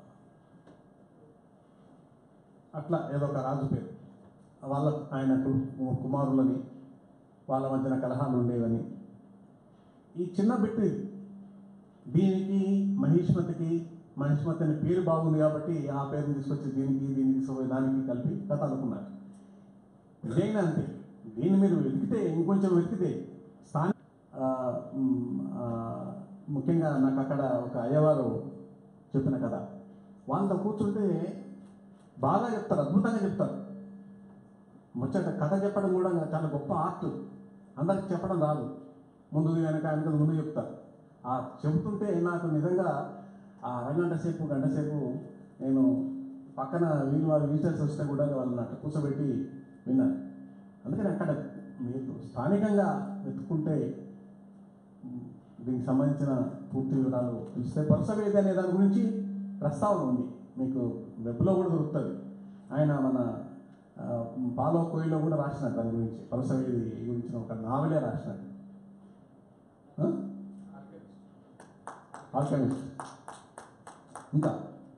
అట్లా ఏదో ఒక రాజు పేరు వాళ్ళ ఆయనకు కుమారులని వాళ్ళ మధ్యన కలహాలు ఉండేవని ఈ చిన్న బిట్టు ఇది దీనికి మహిష్మతికి మహిష్మతి అనే పేరు బాగుంది కాబట్టి ఆ పేరుని తీసుకొచ్చి దీనికి దీనికి తీసుకుపోయి దానికి కలిపి కథ అనుకున్నారు నిజంగా అంతే దీన్ని మీరు వెతికితే ఇంకొంచెం వెతికితే స్థానిక ఆ, మ్, ఆ, ముఖ్యంగా నాకు అక్కడ ఒక అయ్యవారు చెప్పిన కథ వాళ్ళతో కూర్చుంటే బాగా చెప్తారు అద్భుతంగా చెప్తారు ముచ్చట కథ చెప్పడం కూడా చాలా గొప్ప ఆర్ట్ అందరికి చెప్పడం రాదు ముందు వెనక వెనక ముందు చెప్తారు ఆ చెబుతుంటే నాకు నిజంగా ఆ అరగంట సేపు గంట సేపు నేను పక్కన వీళ్ళు వాళ్ళు విజిటర్స్ వస్తే కూడా వాళ్ళని అట్లా కూర్చోబెట్టి విన్నాను అందుకని అక్కడ మీరు స్థానికంగా వెతుక్కుంటే మ్, దీనికి సంబంధించిన పూర్తి వివరాలు తెలిస్తే పరుసవేది అనే దాని గురించి ప్రస్తావన ఉంది మీకు వెబ్లో కూడా దొరుకుతుంది ఆయన మన ఆ, పాలో కోయిలో కూడా రాసినాడు దాని గురించి పరుసవేది గురించిన ఒక నావలే రాసినాడు ఆల్కెమిస్ట్ ఇంకా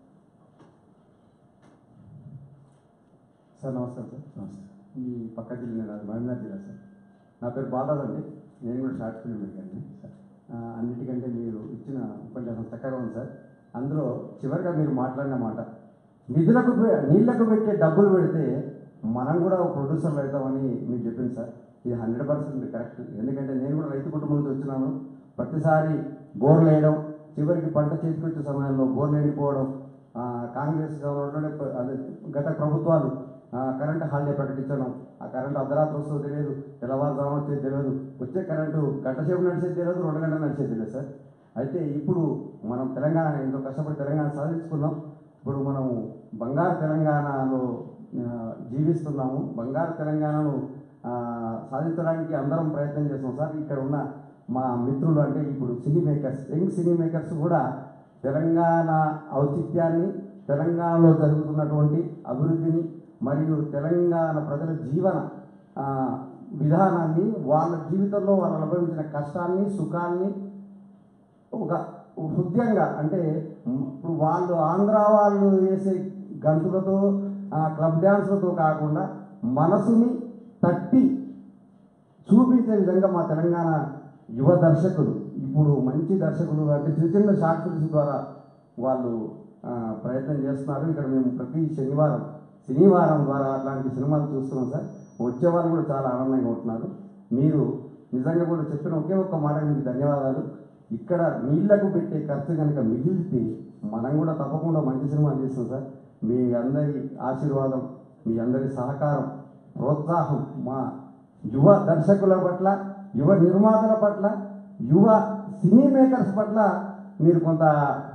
సార్ నమస్కారం సార్ ఈ పక్క జిల్లా నాది మహబూబ్నగర్ జిల్లా సార్ నా పేరు బాలాజ్ అండి నేను కూడా షార్ట్ ఫిల్మ్ మేకర్ని ఆ, అన్నిటికంటే మీరు ఇచ్చిన ఉపన్యాసం చక్కగా ఉంది సార్ అందులో చివరిగా మీరు మాట్లాడిన మాట నిధులకు పె- నీళ్లకు పెట్టే డబ్బులు పెడితే మనం కూడా ఒక ప్రొడ్యూసర్లు అవుతామని మీరు చెప్పింది సార్ ఇది హండ్రెడ్ పర్సెంట్ కరెక్ట్ ఎందుకంటే నేను కూడా రైతు కుటుంబం నుంచి వచ్చినాను ప్రతిసారి బోర్లు వేయడం చివరికి పంట చేతికి వచ్చే సమయంలో బోర్లు ఎండిపోవడం ఆ, కాంగ్రెస్ గవర్నమెంట్ అదే గత ప్రభుత్వాలు ఆ, కరెంటు హాలిడే ప్రకటించడం ఆ కరెంటు అర్ధరాత్రి వస్తుందో తెలియదు తెల్లవారుజామున వచ్చేది తెలియదు వచ్చే కరెంటు గంట సేపు నడిచేది తెలియదు రెండు గంటలు నడిచేది తెలియదు సార్ అయితే ఇప్పుడు మనం తెలంగాణ ఎంతో కష్టపడి తెలంగాణ సాధించుకున్నాం ఇప్పుడు మనం బంగారు తెలంగాణలో ఆ, జీవిస్తున్నాము బంగారు తెలంగాణను ఆ, సాధించడానికి అందరం ప్రయత్నం చేస్తాం సార్ ఇక్కడ ఉన్న మా మిత్రులు అంటే ఇప్పుడు cine makers young cine makers కూడా తెలంగాణ ఔచిత్యాన్ని తెలంగాణలో జరుగుతున్నటువంటి అభివృద్ధిని మరియు తెలంగాణ ప్రజల జీవన ఆ, విధానాన్ని వాళ్ళ జీవితంలో వాళ్ళు అనుభవించిన కష్టాన్ని సుఖాన్ని ఒక హృదయంగా అంటే మ్, ఇప్పుడు వాళ్ళు ఆంధ్ర వాళ్ళు వేసే గంతులతో ఆ, క్లబ్ డ్యాన్స్లతో కాకుండా మనసుని తట్టి చూపించే విధంగా మా తెలంగాణ యువ దర్శకులు ఇప్పుడు మంచి దర్శకులు అంటే చిన్న చిన్న షార్ట్ ఫిల్మ్స్ ద్వారా వాళ్ళు ఆ, ప్రయత్నం చేస్తున్నారు ఇక్కడ మేము ప్రతి శనివారం శనివారం ద్వారా అట్లాంటి సినిమాలు చూస్తున్నాం సార్ వచ్చే వాళ్ళు కూడా చాలా ఆనందంగా ఉంటున్నారు మీరు నిజంగా కూడా చెప్పిన ఒకే ఒక్క మాట మీకు ధన్యవాదాలు ఇక్కడ నీళ్లకు పెట్టే ఖర్చు కనుక మిగిలితే మనం కూడా తప్పకుండా మంచి సినిమాలు చేస్తాం సార్ మీ అందరి ఆశీర్వాదం మీ అందరి సహకారం ప్రోత్సాహం మా యువ దర్శకుల పట్ల యువ నిర్మాతల పట్ల యువ సినీ మేకర్స్ పట్ల మీరు కొంత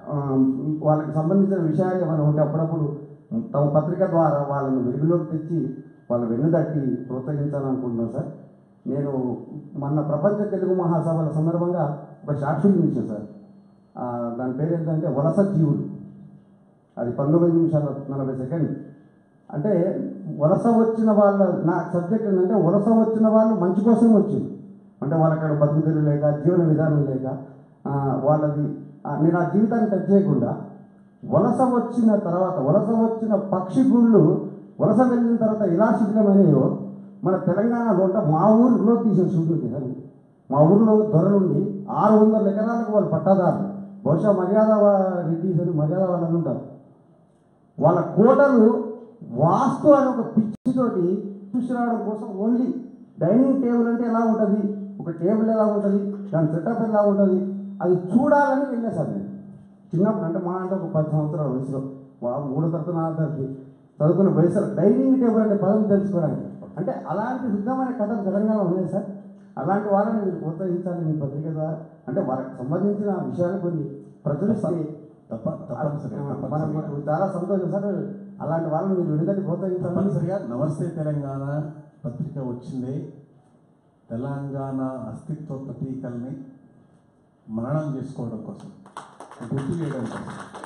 ఆ, వాళ్ళకి సంబంధించిన విషయాలు ఏమైనా ఉంటే అప్పుడప్పుడు తమ పత్రిక ద్వారా వాళ్ళని వెలుగులోకి తెచ్చి వాళ్ళ వెన్నుదట్టి ప్రోత్సహించాలనుకుంటున్నాను సార్ నేను మొన్న ప్రపంచ తెలుగు మహాసభల సందర్భంగా ఒక షార్ట్ ఫిల్మ్ ఇచ్చాను సార్ ఆ, దాని పేరు ఏంటంటే వలస జీవులు అది పంతొమ్మిది నిమిషాల నలభై సెకండ్ అంటే వలస వచ్చిన వాళ్ళ నా సబ్జెక్ట్ ఏంటంటే వలస వచ్చిన వాళ్ళు మంచి కోసం వచ్చింది అంటే వాళ్ళకి అక్కడ బతుకుతెరు లేక జీవన విధానం లేక ఆ, వాళ్ళది ఆ, నేను ఆ జీవితాన్ని టచ్ చేయకుండా వలస వచ్చిన తర్వాత వలస వచ్చిన పక్షి గుళ్ళు వలస వెళ్ళిన తర్వాత ఎలా శిథిలమైనయో మన తెలంగాణలో అంటే మా ఊరిలో తీసేసి ఉంటుంది కదా మా ఊరిలో దొరలుండి ఆరు వందల ఎకరాలకు వాళ్ళు పట్టాదారులు బహుశా మర్యాద వా- రెడ్డిస్ అని మర్యాద వాళ్ళని ఉంటారు వాళ్ళ కోటలు వాస్తు అనే ఒక పిచ్చితోటి చూసి రావడం కోసం ఓన్లీ డైనింగ్ టేబుల్ అంటే ఎలా ఉంటుంది ఒక టేబుల్ ఎలా ఉంటుంది దాని సెటప్ ఎలా ఉంటుంది అది చూడాలని వెళ్ళేసాను నేను చిన్నప్పుడు అంటే మా అంటే ఒక పది సంవత్సరాల వయసులో వా మూడో తరగతి నాలుగో తరగతి చదువుకున్న వయసులో డైనింగ్ టేబుల్ అంటే పదం తెలుసుకోవడానికి అంటే అలాంటి సిద్ధమైన కథలు తెలంగాణ ఉన్నాయి సార్ అలాంటి వాళ్ళని మీరు ప్రోత్సహించాలి మీ పత్రిక ద్వారా అంటే వాళ్ళకి సంబంధించిన విషయాలు కొన్ని ప్రచురిస్తే తప్ప తప్పనిసరిగా మనకు తప్పనిసరిగా చాలా సంతోషం సార్ అలాంటి వాళ్ళని మీరు వెనుకటి ప్రోత్సహించాలి తప్పనిసరిగా నమస్తే తెలంగాణ పత్రిక వచ్చింది తెలంగాణ అస్తిత్వ ప్రతీకల్ని మననం చేసుకోవడం కోసం గుర్తు చేయడం కోసం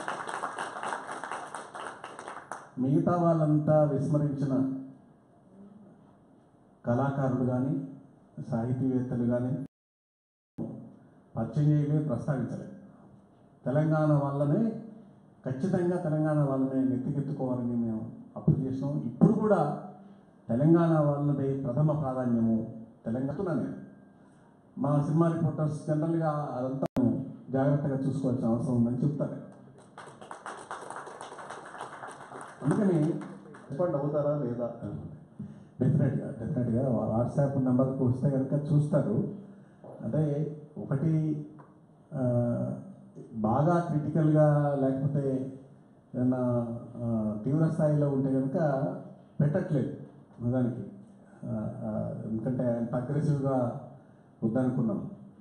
మిగతా వాళ్ళంతా విస్మరించిన కళాకారులు కానీ సాహితీవేత్తలు కానీ పరిచయం చేయలేదు ప్రస్తావించలేదు తెలంగాణ వాళ్ళనే ఖచ్చితంగా తెలంగాణ వాళ్ళని నెత్తికెత్తుకోవాలని మేము అప్పుడు చేసినాం ఇప్పుడు కూడా తెలంగాణ వాళ్ళదే ప్రథమ ప్రాధాన్యము తెలంగాణ నేను మా సినిమా రిపోర్టర్స్ జనరల్గా అదంతా జాగ్రత్తగా చూసుకోవాల్సిన అవసరం ఉందని చెప్తాను అందుకని రెస్పాండ్ అవుతారా లేదా డెఫినెట్గా డెఫినెట్గా వాట్సాప్ నెంబర్కి వస్తే కనుక చూస్తారు అంటే ఒకటి ఆ, బాగా క్రిటికల్గా లేకపోతే ఏదైనా ఆ, తీవ్ర స్థాయిలో ఉంటే కనుక పెట్టట్లేదు నిజానికి ఆ, ఆ, ఎందుకంటే అంత అగ్రెసివ్గా వద్దనుకున్నాం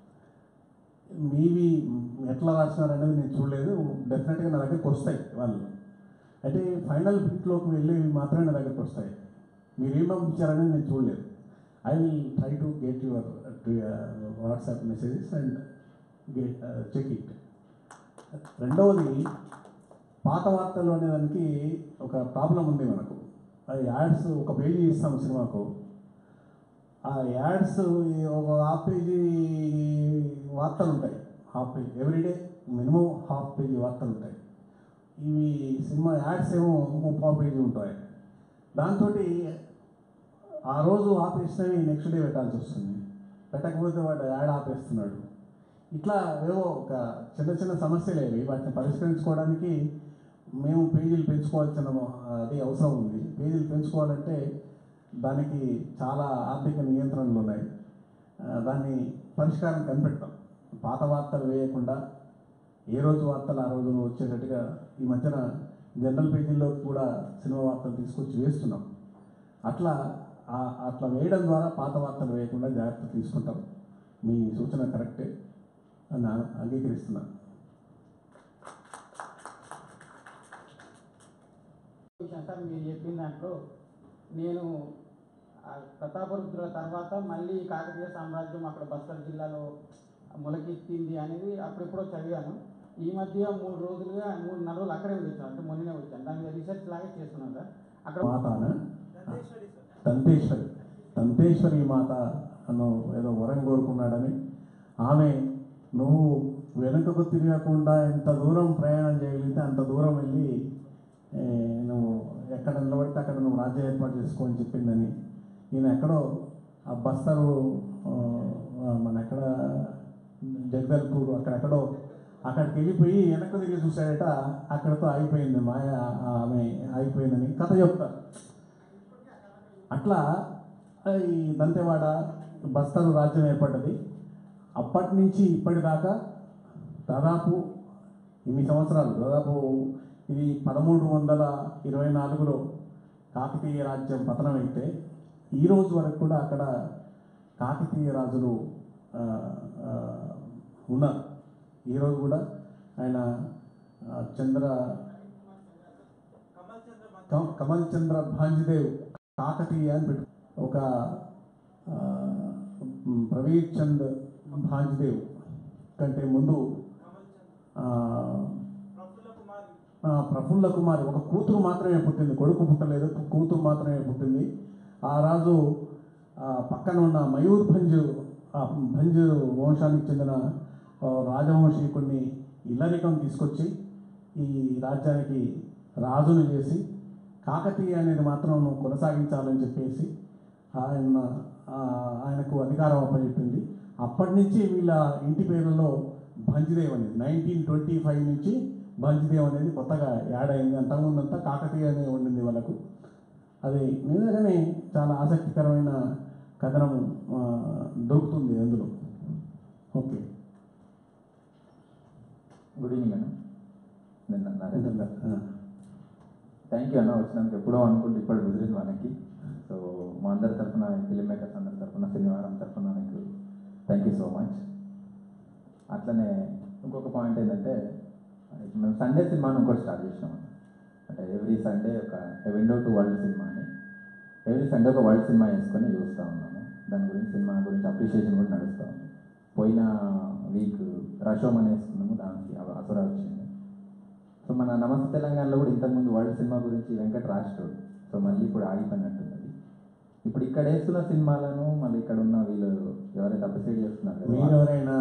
మీవి ఎట్లా రాసినారు అనేది నేను చూడలేదు డెఫినెట్గా నా దగ్గరికి వస్తాయి వాళ్ళు అయితే ఫైనల్ ప్రింట్లోకి వెళ్ళేవి మాత్రమే నా దగ్గరికి వస్తాయి మీరు ఏం పంపించారని నేను చూడలేదు I will try to get your WhatsApp messages and get check it రెండవది పాత వార్తలు అనే దానికి ఒక ప్రాబ్లం ఉంది మనకు అది యాడ్స్ ఒక పేజీ ఇస్తాం సినిమాకు ఆ యాడ్స్ ఒక హాఫ్ పేజీ వార్తలు ఉంటాయి half page everyday minimum half page వార్తలు ఉంటాయి ఇవి సినిమా యాడ్స్ ఏమో ముప్పై పేజీ ఉంటాయి దాంతో ఆ రోజు ఆపేసినవి నెక్స్ట్ డే పెట్టాల్సి వస్తుంది పెట్టకపోతే వాడు యాడ్ ఆపేస్తున్నాడు ఇట్లా ఏవో ఒక చిన్న చిన్న సమస్యలు ఏవి వాటిని పరిష్కరించుకోవడానికి మేము పేజీలు పెంచుకోవాల్సిన అది అవసరం ఉంది పేజీలు పెంచుకోవాలంటే దానికి చాలా ఆర్థిక నియంత్రణలు ఉన్నాయి ఆ, దాన్ని పరిష్కారం కనిపెట్టాం పాత వార్తలు వేయకుండా ఏ రోజు వార్తలు ఆ రోజు వచ్చేటట్టుగా ఈ మధ్యన జనరల్ పేజీల్లో కూడా సినిమా వార్తలు తీసుకొచ్చి వేస్తున్నాం అట్లా ఆ- అట్లా వేయడం ద్వారా పాత వార్తలు వేయకుండా జాగ్రత్త తీసుకుంటాం మీ సూచన కరెక్టే అని నేను అంగీకరిస్తున్నాను విషయం సార్ మీరు చెప్పిన దాంట్లో నేను ఆ ప్రతాపరుద్రుల తర్వాత మళ్ళీ కాకతీయ సామ్రాజ్యం అక్కడ బస్తర్ జిల్లాలో మొలకెత్తింది అనేది అప్పుడెప్పుడో చదివాను ఈ మధ్య మూడు రోజులుగా మూడు నెలలు రోజులు అక్కడే వచ్చాను అంటే మొన్ననే వచ్చాను దాని మీద రీసెర్చ్ లాగా చేస్తున్నాను సార్ అక్కడ మాతాన దంతేశ్వరి దంతేశ్వరి మాత అను ఏదో వరం కోరుకున్నాడని ఆమె నువ్వు వెనుకకు తిరగకుండా ఎంత దూరం ప్రయాణం చేయగలిగితే అంత దూరం వెళ్ళి ఏ, నువ్వు ఎక్కడ నిలబడితే అక్కడ నువ్వు రాజ్యం ఏర్పాటు చేసుకో అని చెప్పిందని ఈయన ఎక్కడో ఆ బస్తరు ఆ, మన ఎక్కడ జగదల్పూర్ అక్కడెక్కడో అక్కడికి వెళ్ళిపోయి వెనక్కి తిరిగి చూశాడట అక్కడతో అయిపోయింది మాయ ఆమె అయిపోయిందని కథ చెప్తారు అట్లా ఈ దంతెవాడ బస్తరు రాజ్యం ఏర్పడ్డది అప్పటి నుంచి ఇప్పటిదాకా దాదాపు ఇన్ని సంవత్సరాలు దాదాపు ఇది పదమూడు వందల ఇరవై నాలుగులో కాకతీయ రాజ్యం పతనమైతే ఈ రోజు వరకు కూడా అక్కడ కాకతీయ రాజులు ఆ, ఆ, ఉన్నారు ఈరోజు కూడా ఆయన ఆ, చంద్ర కమ- కమల్ చంద్ర భాంజిదేవ్ కాకతీయ అని పెట్టు ఒక ఆ, మ్, ప్రవీర్ చంద్ భాంజిదేవ్ కంటే ముందు ఆ, ఆ, ప్రఫుల్ల కుమారి ఒక కూతురు మాత్రమే పుట్టింది కొడుకు పుట్టలేదు కూతురు మాత్రమే పుట్టింది ఆ రాజు ఆ, పక్కన ఉన్న మయూర్ భంజు ఆ భంజు వంశానికి చెందిన ఆ, రాజవంశీకుడిని ఇల్లరికం తీసుకొచ్చి ఈ రాజ్యానికి రాజును చేసి కాకతీయ అనేది మాత్రం కొనసాగించాలని చెప్పేసి ఆయన ఆ, ఆయనకు అధికారం అప్పచెప్పింది అప్పటి నుంచి వీళ్ళ ఇంటి పేరులో భంజిదేవ్ అనేది నైన్టీన్ ట్వంటీ ఫైవ్ నుంచి భంజిదేవ్ అనేది కొత్తగా యాడ్ అయింది అంతకుముందంతా కాకతీయ అనే ఉండింది వాళ్ళకు అది నిజంగానే చాలా ఆసక్తికరమైన కథనం ఆ, దొరుకుతుంది అందులో ఓకే గుడ్ ఈవినింగ్ అన్న నిన్న ఉంటుందా? ఆ. థ్యాంక్ యూ అన్న వచ్చినందుకు ఎప్పుడో అనుకుంటే ఇప్పుడు కుదిరింది మనకి సో మా అందరి తరఫున ఫిలిం మేకర్స్ అందరి తరఫున శనివారం తరఫున మీకు థ్యాంక్ యూ సో మచ్ అట్లనే ఇంకొక పాయింట్ ఏంటంటే ఇప్పుడు మేము సండే సినిమాను ఇంకోటి స్టార్ట్ చేసినాం అన్న. అంటే ఎవ్రీ సండే ఒక విండో టు వరల్డ్ సినిమా అని ఎవ్రీ సండే ఒక వరల్డ్ సినిమా వేసుకొని చూస్తూ ఉన్నాము దాని గురించి సినిమా గురించి అప్రిషియేషన్ కూడా నడుస్తూ ఉంది పోయిన వీక్ రషోమ్ అని వేసుకున్నాము దానికి అవ- అసుర వచ్చింది సో మన నమస్తే తెలంగాణలో కూడా ఇంతకుముందు వరల్డ్ సినిమా గురించి వెంకట్ రాష్ట్రుడు సో మళ్ళీ ఇప్పుడు ఆగిపోయినట్టున్నది ఇప్పుడు ఇక్కడ వేస్తున్న సినిమాలను మళ్ళీ ఇక్కడ ఉన్న వీళ్ళు ఎవరైతే అప్రిషియేట్ చేస్తున్నారు కదా, మీరు ఎవరైనా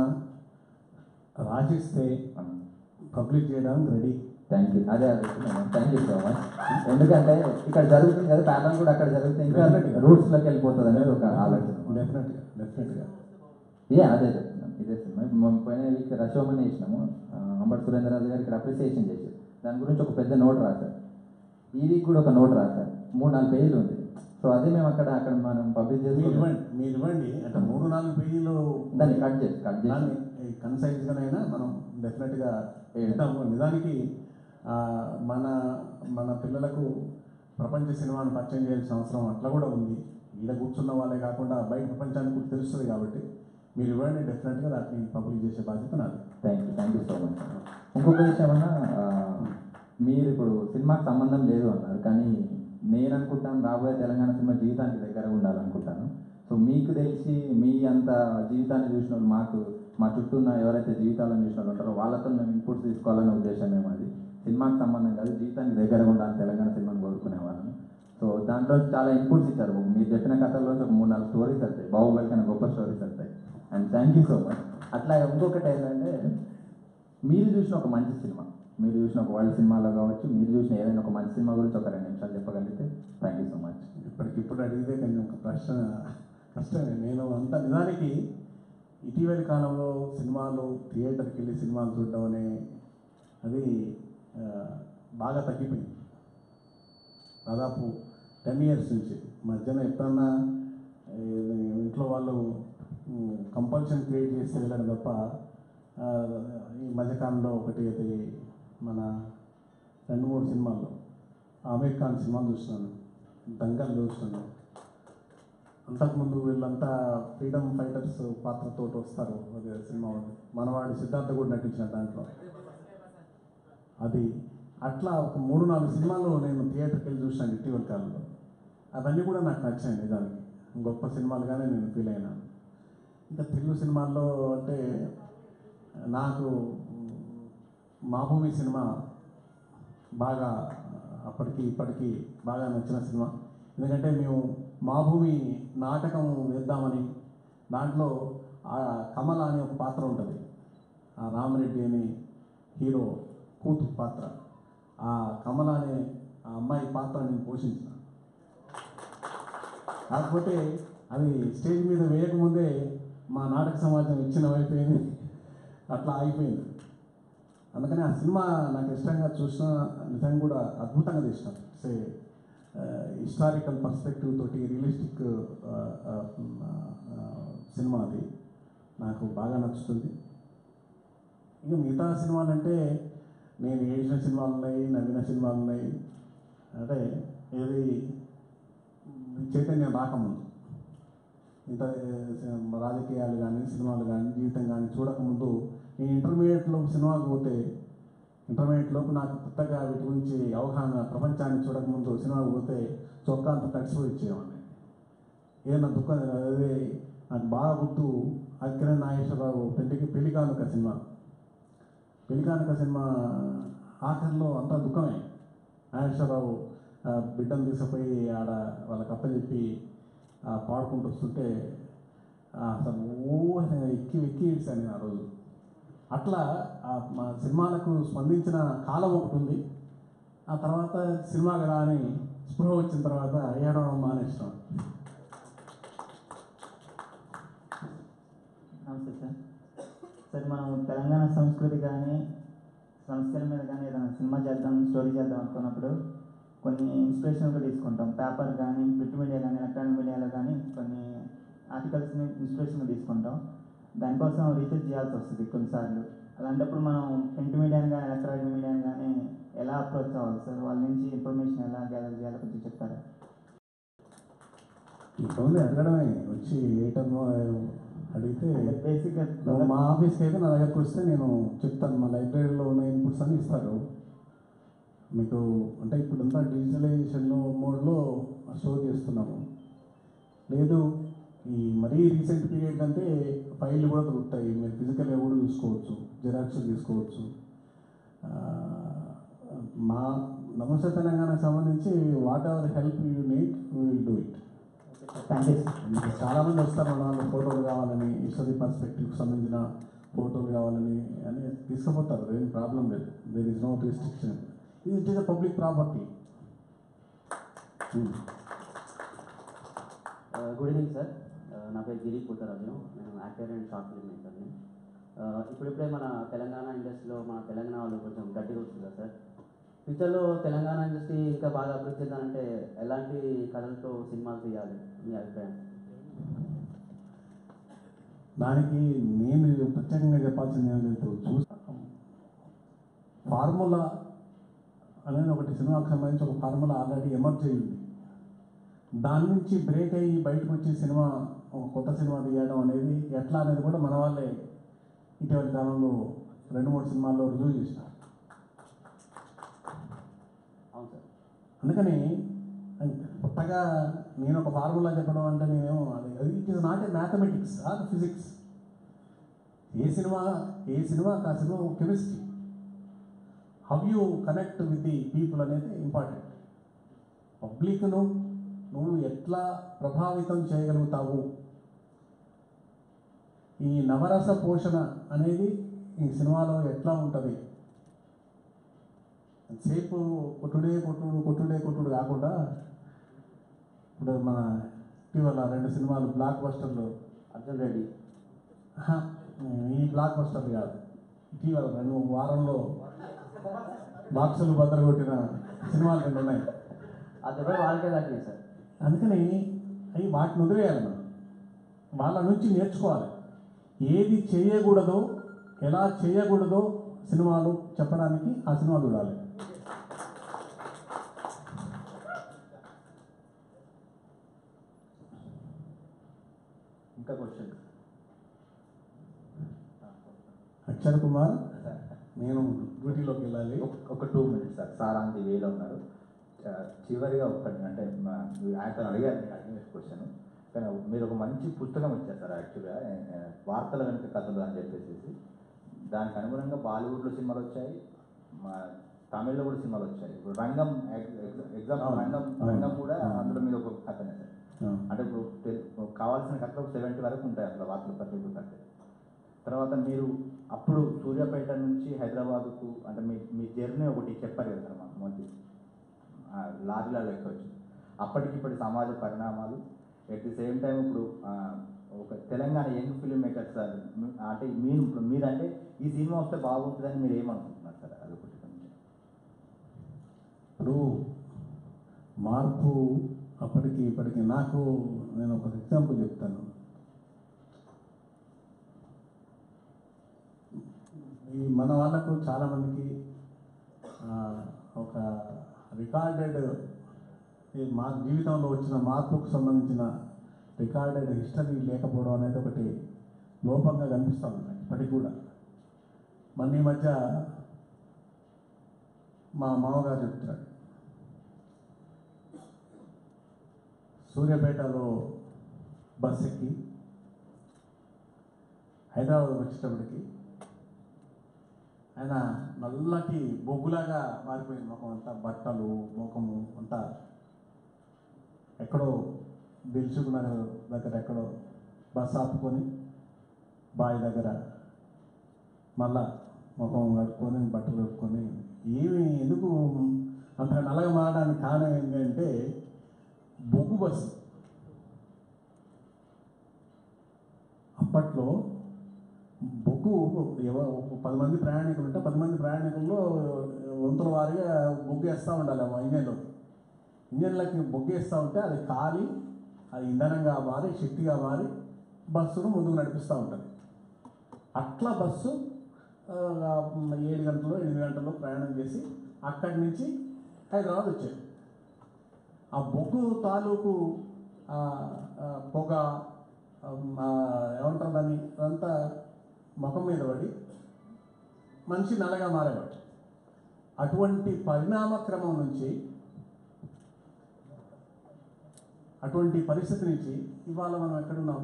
రాసిస్తే పబ్లిక్ చేయడానికి రెడీ థ్యాంక్ యూ అదే అదే థ్యాంక్ యూ సో మచ్ ఎందుకంటే ఇక్కడ జరుగుతుంది కదా ప్యాటర్న్ కూడా అక్కడ జరుగుతుంది ఇంకా Definitely. రూట్స్లోకి వెళ్ళిపోతుంది అనేది ఒక ఆలోచన డెఫినెట్గా డెఫినెట్గా ఏ అదే చెప్తున్నాను ఇదే సినిమా ఇప్పుడు మనం పోయిన వీక్ రషోమని వేసినాము ఆ, అంబటి సురేంద్రరాజు గారు ఇక్కడ అప్రిసియేషన్ చేశారు దాని గురించి ఒక పెద్ద నోట్ రాశారు ఈ వీక్ కూడా ఒక నోట్ రాశారు మూడు నాలుగు పేజీలు ఉంది సో అదే మేము అక్కడ అక్కడ మనం పబ్లిష్ మీరు చేసి ఇవ్వండి మీరు ఇవ్వండి అంటే మూడు నాలుగు పేజీలు దాన్ని కట్ చేసి కట్ చేసి దాన్ని కన్సైజ్గానైనా మనం డెఫినెట్గా ఇద్దాము నిజానికి ఆ, మన మన పిల్లలకు ప్రపంచ సినిమాను పరిచయం చేయాల్సిన అవసరం అట్లా కూడా ఉంది ఈడ కూర్చున్న వాళ్ళే కాకుండా బయట ప్రపంచానికి కూడా తెలుస్తుంది కాబట్టి మీరు ఇవ్వండి డెఫినెట్గా దాన్ని పబ్లిష్ చేసే బాధ్యత నాది thank you thank you so much ఇంకొక విషయం అన్న ఆ, మీరు ఇప్పుడు సినిమాకి సంబంధం లేదు అన్నారు కానీ నేను అనుకుంటాను రాబోయే తెలంగాణ సినిమా జీవితానికి దగ్గర ఉండాలనుకుంటాను సో మీకు తెలిసి మీ అంత జీవితాన్ని చూసిన వాళ్ళు మాకు మా చుట్టూ ఉన్న ఎవరైతే జీవితాలను చూసిన వాళ్ళు ఉంటారో వాళ్ళతో మేము ఇన్పుట్స్ తీసుకోవాలనే ఉద్దేశం మేము అది సినిమాకి సంబంధం కాదు జీవితానికి దగ్గరగా ఉండాలి తెలంగాణ సినిమాని కోరుకునే వాళ్ళని సో దాంట్లో చాలా ఇన్పుట్స్ ఇచ్చారు మీరు చెప్పిన కథల్లో ఒక మూడు నాలుగు స్టోరీస్ వస్తాయి బాహుబలి కన్నా గొప్ప స్టోరీస్ వస్తాయి and thank you so much అట్లా ఇంకొకటి ఏంటంటే మీరు చూసిన ఒక మంచి సినిమా మీరు చూసిన ఒక వరల్డ్ సినిమాలో కావచ్చు మీరు చూసిన ఏదైనా ఒక మంచి సినిమా గురించి ఒక రెండు నిమిషాలు చెప్పగలిగితే థ్యాంక్ యూ సో మచ్ ఇప్పటికిప్పుడు అడిగితే కొంచెం ఒక ప్రశ్న కష్టమే నేను అంత నిజానికి ఇటీవలి కాలంలో సినిమాలు థియేటర్కి వెళ్ళి సినిమాలు చూడడం అనే అది ఆ, బాగా తగ్గిపోయింది దాదాపు టెన్ ఇయర్స్ నుంచి మధ్యన ఎప్పుడన్నా ఏ, ఇంట్లో వాళ్ళు కంపల్షన్ క్రియేట్ చేసి వెళ్ళడం తప్ప ఆ, ఈ మధ్యకాలంలో ఒకటి అది మన రెండు మూడు సినిమాలు ఆమీర్ ఖాన్ సినిమాలు చూస్తున్నాను దంగల్ చూస్తున్నాను అంతకుముందు వీళ్ళంతా ఫ్రీడమ్ ఫైటర్స్ పాత్రతో వస్తారు అది సినిమా ఉంది. మనవాడి సిద్ధార్థ కూడా నటించిన దాంట్లో అది అట్లా ఒక మూడు నాలుగు సినిమాలు నేను థియేటర్కి వెళ్ళి చూసాను ఇటీవల కాలంలో అవన్నీ కూడా నాకు నచ్చాయి నిజానికి గొప్ప సినిమాలుగానే నేను ఫీల్ అయినాను ఇంకా తెలుగు సినిమాల్లో అంటే నాకు మా భూమి సినిమా బాగా అప్పటికి ఇప్పటికీ బాగా నచ్చిన సినిమా ఎందుకంటే మేము మా భూమి నాటకం వేద్దామని దాంట్లో ఆ కమల అనే ఒక పాత్ర ఉంటుంది ఆ రామరెడ్డి అనే హీరో కూతురు పాత్ర ఆ కమల అనే ఆ అమ్మాయి పాత్ర నేను పోషించిన కాకపోతే అది స్టేజ్ మీద వేయకముందే మా నాటక సమాజం విచ్ఛిన్నమైపోయింది అట్లా ఆగిపోయింది అందుకని ఆ సినిమా నాకు ఇష్టంగా చూసిన నిజంగా కూడా అద్భుతంగా తీసినారు సే హిస్టారికల్ పర్స్పెక్టివ్ తోటి రియలిస్టిక్ సినిమా అది నాకు బాగా నచ్చుతుంది ఇక మిగతా సినిమాలు అంటే నేను ఏడిచిన సినిమాలు ఉన్నాయి నవ్విన సినిమాలు ఉన్నాయి అంటే ఏది చైతన్యం రాకముందు ఇంత ఏ, రాజకీయాలు కానీ సినిమాలు కానీ జీవితం కానీ చూడకముందు నేను ఇంటర్మీడియట్లో సినిమాకి పోతే ఇంటర్మీడియట్ లోపు నాకు కొత్తగా వీటి గురించి అవగాహన ప్రపంచాన్ని చూడకముందు సినిమాకి పోతే చొక్కా అంత తడిసిపోయి వచ్చేవాడిని ఏమన్నా దుఃఖం అదే నాకు బాగా గుర్తు అక్కినే నాగేశ్వరరావు పెళ్లికి పెళ్లి కానుక సినిమా పెళ్లి కానుక సినిమా ఆఖరిలో అంతా దుఃఖమే నాగేశ్వరరావు ఆ, బిడ్డను తీసుకుపోయి ఆడ వాళ్ళకి అప్పచెప్పి ఆ, పాడుకుంటూ వస్తుంటే ఆ, అసలు ఓ అని ఎక్కి ఎక్కి ఏడ్చాను నేను ఆ రోజు అట్లా ఆ మా సినిమాలకు స్పందించిన కాలం ఒకటి ఉంది ఆ తర్వాత సినిమా కదా అని స్పృహ వచ్చిన తర్వాత ఏడవడం మానేస్తాం నమస్తే సార్ సార్ మనం తెలంగాణ సంస్కృతి కానీ సమస్యల మీద కానీ ఏదైనా సినిమా చేద్దాం స్టోరీ చేద్దాం అనుకున్నప్పుడు కొన్ని ఇన్స్పిరేషన్గా తీసుకుంటాం పేపర్ కానీ ప్రింట్ మీడియా కానీ ఎలక్ట్రానిక్ మీడియాలో కానీ కొన్ని ఆర్టికల్స్ని ఇన్స్పిరేషన్గా తీసుకుంటాం దానికోసం రీసెర్చ్ చేయాల్సి వస్తుంది కొన్నిసార్లు అలాంటప్పుడు మనం ప్రింట్ మీడియాని కానీ ఎలక్ట్రానిక్ మీడియాని కానీ ఎలా అప్రోచ్ అవ్వాలి సార్ వాళ్ళ నుంచి ఇన్ఫర్మేషన్ ఎలా గ్యాదర్ చేయాలో కొంచెం చెప్తారా ఇంకొంది అడగడమే వచ్చి ఏటన్నో అడిగితే బేసిక్గా నువ్వు మా ఆఫీస్కి అయితే నా దగ్గరకు వస్తే నేను చెప్తాను మా లైబ్రరీలో ఉన్న ఇన్పుట్స్ అన్ని ఇస్తారు మీకు అంటే ఇప్పుడంతా డిజిటలైజేషన్లో మోడ్లో స్టోర్ చేస్తున్నాము లేదు ఈ మరీ రీసెంట్ పీరియడ్ అంటే ఫైళ్ళు కూడా దొరుకుతాయి మీరు ఫిజికల్గా కూడా చూసుకోవచ్చు జిరాక్స్ తీసుకోవచ్చు ఆ, మా నమస్తే తెలంగాణకు సంబంధించి whatever help you need will do it thank you మీకు చాలామంది వస్తారు మన వాళ్ళు ఫోటోలు కావాలని ఈశ్వరి పర్స్పెక్టివ్కి సంబంధించిన ఫోటోలు కావాలని అని తీసుకుపోతారు ఏం ప్రాబ్లం లేదు దేర్ ఇస్ నో రిస్ట్రిక్షన్ ఇది it is a public property good evening sir నా పేరు గిరి పూతరాజు నేను యాక్టర్ అండ్ షార్ట్ ఫిల్మ్ మేకర్ని ఇప్పుడిప్పుడే మన తెలంగాణ ఇండస్ట్రీలో మన తెలంగాణ వాళ్ళు కొంచెం గట్టిగా వస్తుంది కదా సార్ ఫ్యూచర్లో తెలంగాణ ఇండస్ట్రీ ఇంకా బాగా అభివృద్ధి చెందాలంటే ఎలాంటి కథలతో సినిమాలు తీయాలి మీ అభిప్రాయం దానికి నేను ప్రత్యేకంగా చెప్పాల్సింది ఏం లేదు చూసి ఫార్ములా అనేది ఒకటి సినిమాకి సంబంధించి ఒక ఫార్ములా ఆల్రెడీ ఎమర్జ్ అయ్యింది దాని నుంచి బ్రేక్ అయ్యి బయటకు వచ్చి సినిమా ఒక కొత్త సినిమా తీయడం అనేది ఎట్లా అనేది కూడా మన వాళ్ళే ఇటీవలి కాలంలో రెండు మూడు సినిమాల్లో రుజువు చేసినారు అవును సార్ అందుకని కొత్తగా నేను ఒక ఫార్ములా చెప్పడం అంటే నేనేమో అది it is not a mathematics or physics a cinema a cinema ఆ cinema chemistry how you connect with the people అనేది ఇంపార్టెంట్ పబ్లిక్ను నువ్వు ఎట్లా ప్రభావితం చేయగలుగుతావు ఈ నవరస పోషణ అనేది ఈ సినిమాలో ఎట్లా ఉంటుంది సేపు కొట్టుడే కొట్టుడు కొట్టుడే కొట్టుడు కాకుండా ఇప్పుడు మన ఇటీవల రెండు సినిమాలు బ్లాక్ బస్టర్లు అర్జున్ రెడ్డి ఆహా, ఈ బ్లాక్ బస్టర్ కాదు ఇటీవల రెండు వారంలో బాక్సులు బద్దలు కొట్టిన సినిమాలు రెండు ఉన్నాయి అది ఎవరు వాళ్ళకే తగ్గింది సార్ అందుకని అవి వాటిని వదిలేయాలి మనం వాళ్ళ నుంచి నేర్చుకోవాలి ఏది చేయకూడదో ఎలా చేయకూడదో సినిమాలు చెప్పడానికి ఆ సినిమా చూడాలి ఇంకా క్వశ్చన్ అక్షర్ కుమార్ నేను డ్యూటీలోకి వెళ్ళాలి ఒక టూ మినిట్స్ సార్ సార్ అంత వేలో ఉన్నారు ఆ, చివరిగా ఒకటి అంటే మా ఆయన అడిగారు నేను అడిగిన క్వశ్చన్ కానీ మీరు ఒక మంచి పుస్తకం ఇచ్చారు సార్ యాక్చువల్గా ఆ, వార్తల వెనుక కథలు అని చెప్పేసి దానికి అనుగుణంగా బాలీవుడ్లో సినిమాలు వచ్చాయి మా తమిళ్లో కూడా సినిమాలు వచ్చాయి ఇప్పుడు రంగం ఎగ్జాంపుల్ అవును, రంగం అవును, రంగం కూడా అవును. అందులో మీద ఒక కథనే సార్ అవును. అంటే ఇప్పుడు తె- కావాల్సిన కథలు ఒక సెవెంటీ వరకు ఉంటాయి అసలు వార్తల పత్రికలు కంటే తర్వాత మీరు అప్పుడు సూర్యాపేట నుంచి హైదరాబాద్కు అంటే మీ మీ జర్నీ ఒకటి చెప్పారు కదా సార్ మాకు మొదటి ఆ, లారీలలో ఎక్కొచ్చు అప్పటికి ఇప్పటి సమాజ పరిణామాలు ఎట్ ది సేమ్ టైం ఇప్పుడు ఆ, ఒక Telangana young film maker sir మీ- అంటే మీరు ఇప్పుడు మీరంటే ఈ సినిమా వస్తే బాగుంటుందని మీరు ఏమనుకుంటున్నారు సార్ అదొకటి కొంచెం ఇప్పుడు మార్పు అప్పటికి ఇప్పటికి నాకు నేను ఒక ఎగ్జాంపుల్ చెప్తాను ఈ మన వాళ్ళకు చాలామందికి ఆ, ఒక రికార్డెడ్ ఈ మా జీవితంలో వచ్చిన మార్పుకు సంబంధించిన రికార్డెడ్ హిస్టరీ లేకపోవడం అనేది ఒకటి లోపంగా కనిపిస్తుంది నాకు ఇప్పటికి కూడా మొన్న ఈ మధ్య మా మామగారు చెప్తున్నాడు సూర్యాపేటలో బస్ ఎక్కి హైదరాబాద్ వచ్చేటప్పటికి ఆయన నల్లటి బొగ్గులాగా మారిపోయింది ముఖం అంతా బట్టలు ముఖము అంతా ఎక్కడో దిల్చుకున్నారు దగ్గర ఎక్కడో బస్ ఆపుకొని బావి దగ్గర మళ్ళా ముఖం కట్టుకొని బట్టలు కట్టుకొని ఏమి ఎందుకు అంత నల్లగా మారడానికి కారణం ఏంటంటే బొగ్గు బస్సు అప్పట్లో బొగ్గు ఎవ- ఒక పది మంది ప్రయాణికులు ఉంటే పది మంది ప్రయాణికుల్లో వంతుల వారిగా బొగ్గు వేస్తూ ఉండాలి ఆ ఇంజన్లో ఇంజన్లకి బొగ్గు వేస్తూ ఉంటే అది కాలి అది ఇంధనంగా మారి శక్తిగా మారి బస్సును ముందుకు నడిపిస్తూ ఉంటుంది అట్లా బస్సు ఆ, ఏడు గంటలు ఎనిమిది గంటల్లో ప్రయాణం చేసి అక్కడి నుంచి హైదరాబాద్ వచ్చాడు ఆ బొగ్గు తాలూకు ఆ, ఆ, పొగ ఆ, ఏమంటారు దాన్ని అదంతా ముఖం మీద పడి మనిషి నల్లగా మారేవాడు అటువంటి పరిణామ క్రమం నుంచి అటువంటి పరిస్థితి నుంచి ఇవాళ మనం ఎక్కడున్నాం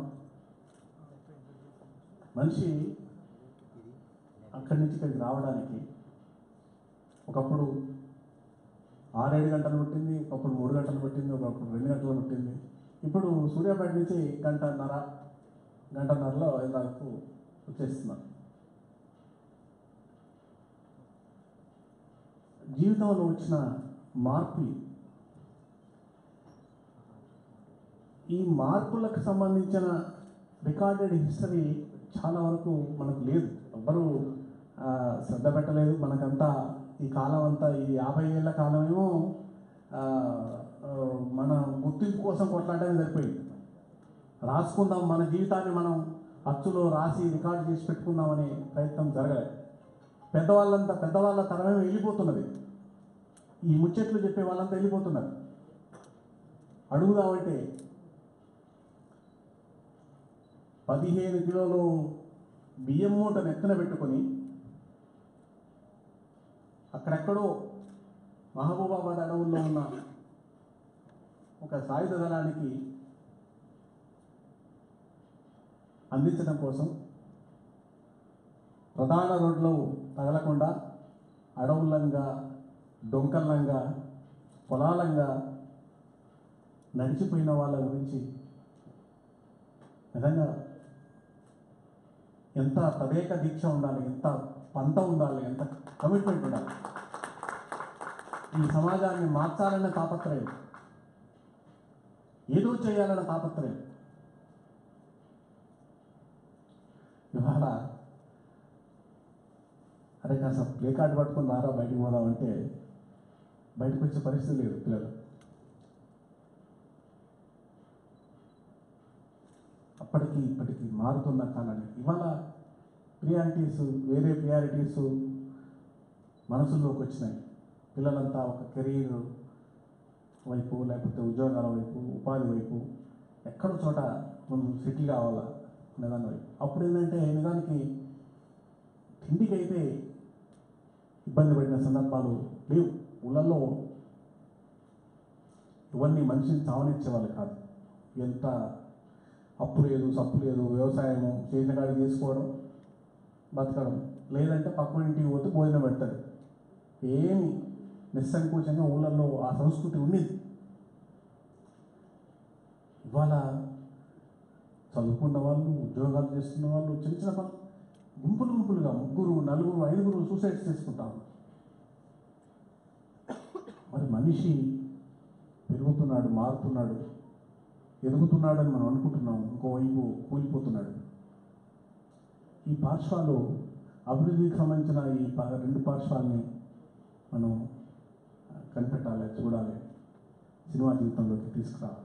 మనిషి అక్కడి నుంచి ఇక్కడికి రావడానికి ఒకప్పుడు ఆరేడు గంటలు పట్టింది ఒకప్పుడు మూడు గంటలు పట్టింది ఒకప్పుడు రెండు గంటలు పట్టింది ఇప్పుడు సూర్యాపేట నుంచి గంటన్నర గంటన్నరలో హైదరాబాద్కు వచ్చేస్తున్నాం జీవితంలో వచ్చిన మార్పు ఇది. ఈ మార్పులకు సంబంధించిన రికార్డెడ్ హిస్టరీ చాలా వరకు మనకు లేదు ఎవ్వరూ ఆ, శ్రద్ధ పెట్టలేదు మనకంతా ఈ కాలం అంతా ఈ యాభై ఏళ్ళ కాలమేమో ఆ, ఆ, మన గుర్తింపు కోసం కొట్లాడడం సరిపోయింది రాసుకుందాం మన జీవితాన్ని మనం అచ్చులో రాసి రికార్డ్ చేసి పెట్టుకుందామనే ప్రయత్నం జరగలేదు పెద్దవాళ్ళంతా పెద్దవాళ్ళ తరమే వెళ్ళిపోతున్నది ఈ ముచ్చట్లు చెప్పే వాళ్ళంతా వెళ్ళిపోతున్నారు అడుగుదామంటే పదిహేను కిలోలు బియ్యం మూటను ఎత్తున పెట్టుకొని అక్కడెక్కడో మహబూబాబాద్ అడవుల్లో ఉన్న ఒక సాయుధ దళానికి అందించడం కోసం ప్రధాన రోడ్లో తగలకుండా అడవులంగా డొంకల్లంగా పొలాలంగా నడిచిపోయిన వాళ్ళ గురించి నిజంగా ఎంత తదేక దీక్ష ఉండాలి ఎంత పంత ఉండాలి ఎంత కమిట్మెంట్ ఉండాలి ఈ సమాజాన్ని మార్చాలన్న తాపత్రయం ఏదో చేయాలన్న తాపత్రయం ఇవాళ అరే కాస్త ప్లే కార్డు పట్టుకొని రారా బయటికి పోదామంటే బయటకు వచ్చే పరిస్థితి లేదు పిల్లలు అప్పటికి ఇప్పటికి మారుతున్న కాలాన్ని ఇవాళ ప్రియారిటీస్ వేరే ప్రియారిటీస్ మనసుల్లోకి వచ్చినాయి పిల్లలంతా ఒక కెరీర్ వైపు లేకపోతే ఉద్యోగాల వైపు ఉపాధి వైపు ఎక్కడో చోట మనం సెటిల్ కావాలా అనేదాని వైపు అప్పుడు ఏంటంటే నిజానికి తిండికి అయితే ఇబ్బంది పడిన సందర్భాలు లేవు ఊళ్ళల్లో ఇవన్నీ మనిషిని చావనిచ్చేవాళ్ళు కాదు ఎంత అప్పు లేదు సప్పు లేదు వ్యవసాయము చేసిన కాడికి చేసుకోవడం బతకడం లేదంటే పక్క ఇంటికి పోతే భోజనం పెడతాడు ఏమి నిస్సంకోచంగా ఊళ్ళల్లో ఆ సంస్కృతి ఉండేది ఇవాళ చదువుకున్న వాళ్ళు ఉద్యోగాలు చేస్తున్న వాళ్ళు చిన్న చిన్న పనులు గుంపులు గుంపులుగా ముగ్గురు నలుగురు ఐదుగురు సూసైడ్స్ చేసుకుంటారు మరి మనిషి పెరుగుతున్నాడు మారుతున్నాడు ఎదుగుతున్నాడని మనం అనుకుంటున్నాం ఇంకోవైపు కూలిపోతున్నాడు ఈ పార్శ్వాలు అభివృద్ధికి సంబంధించిన ఈ ప- రెండు పార్శ్వాల్ని మనం కనిపెట్టాలి చూడాలి సినిమా జీవితంలోకి తీసుకురావాలి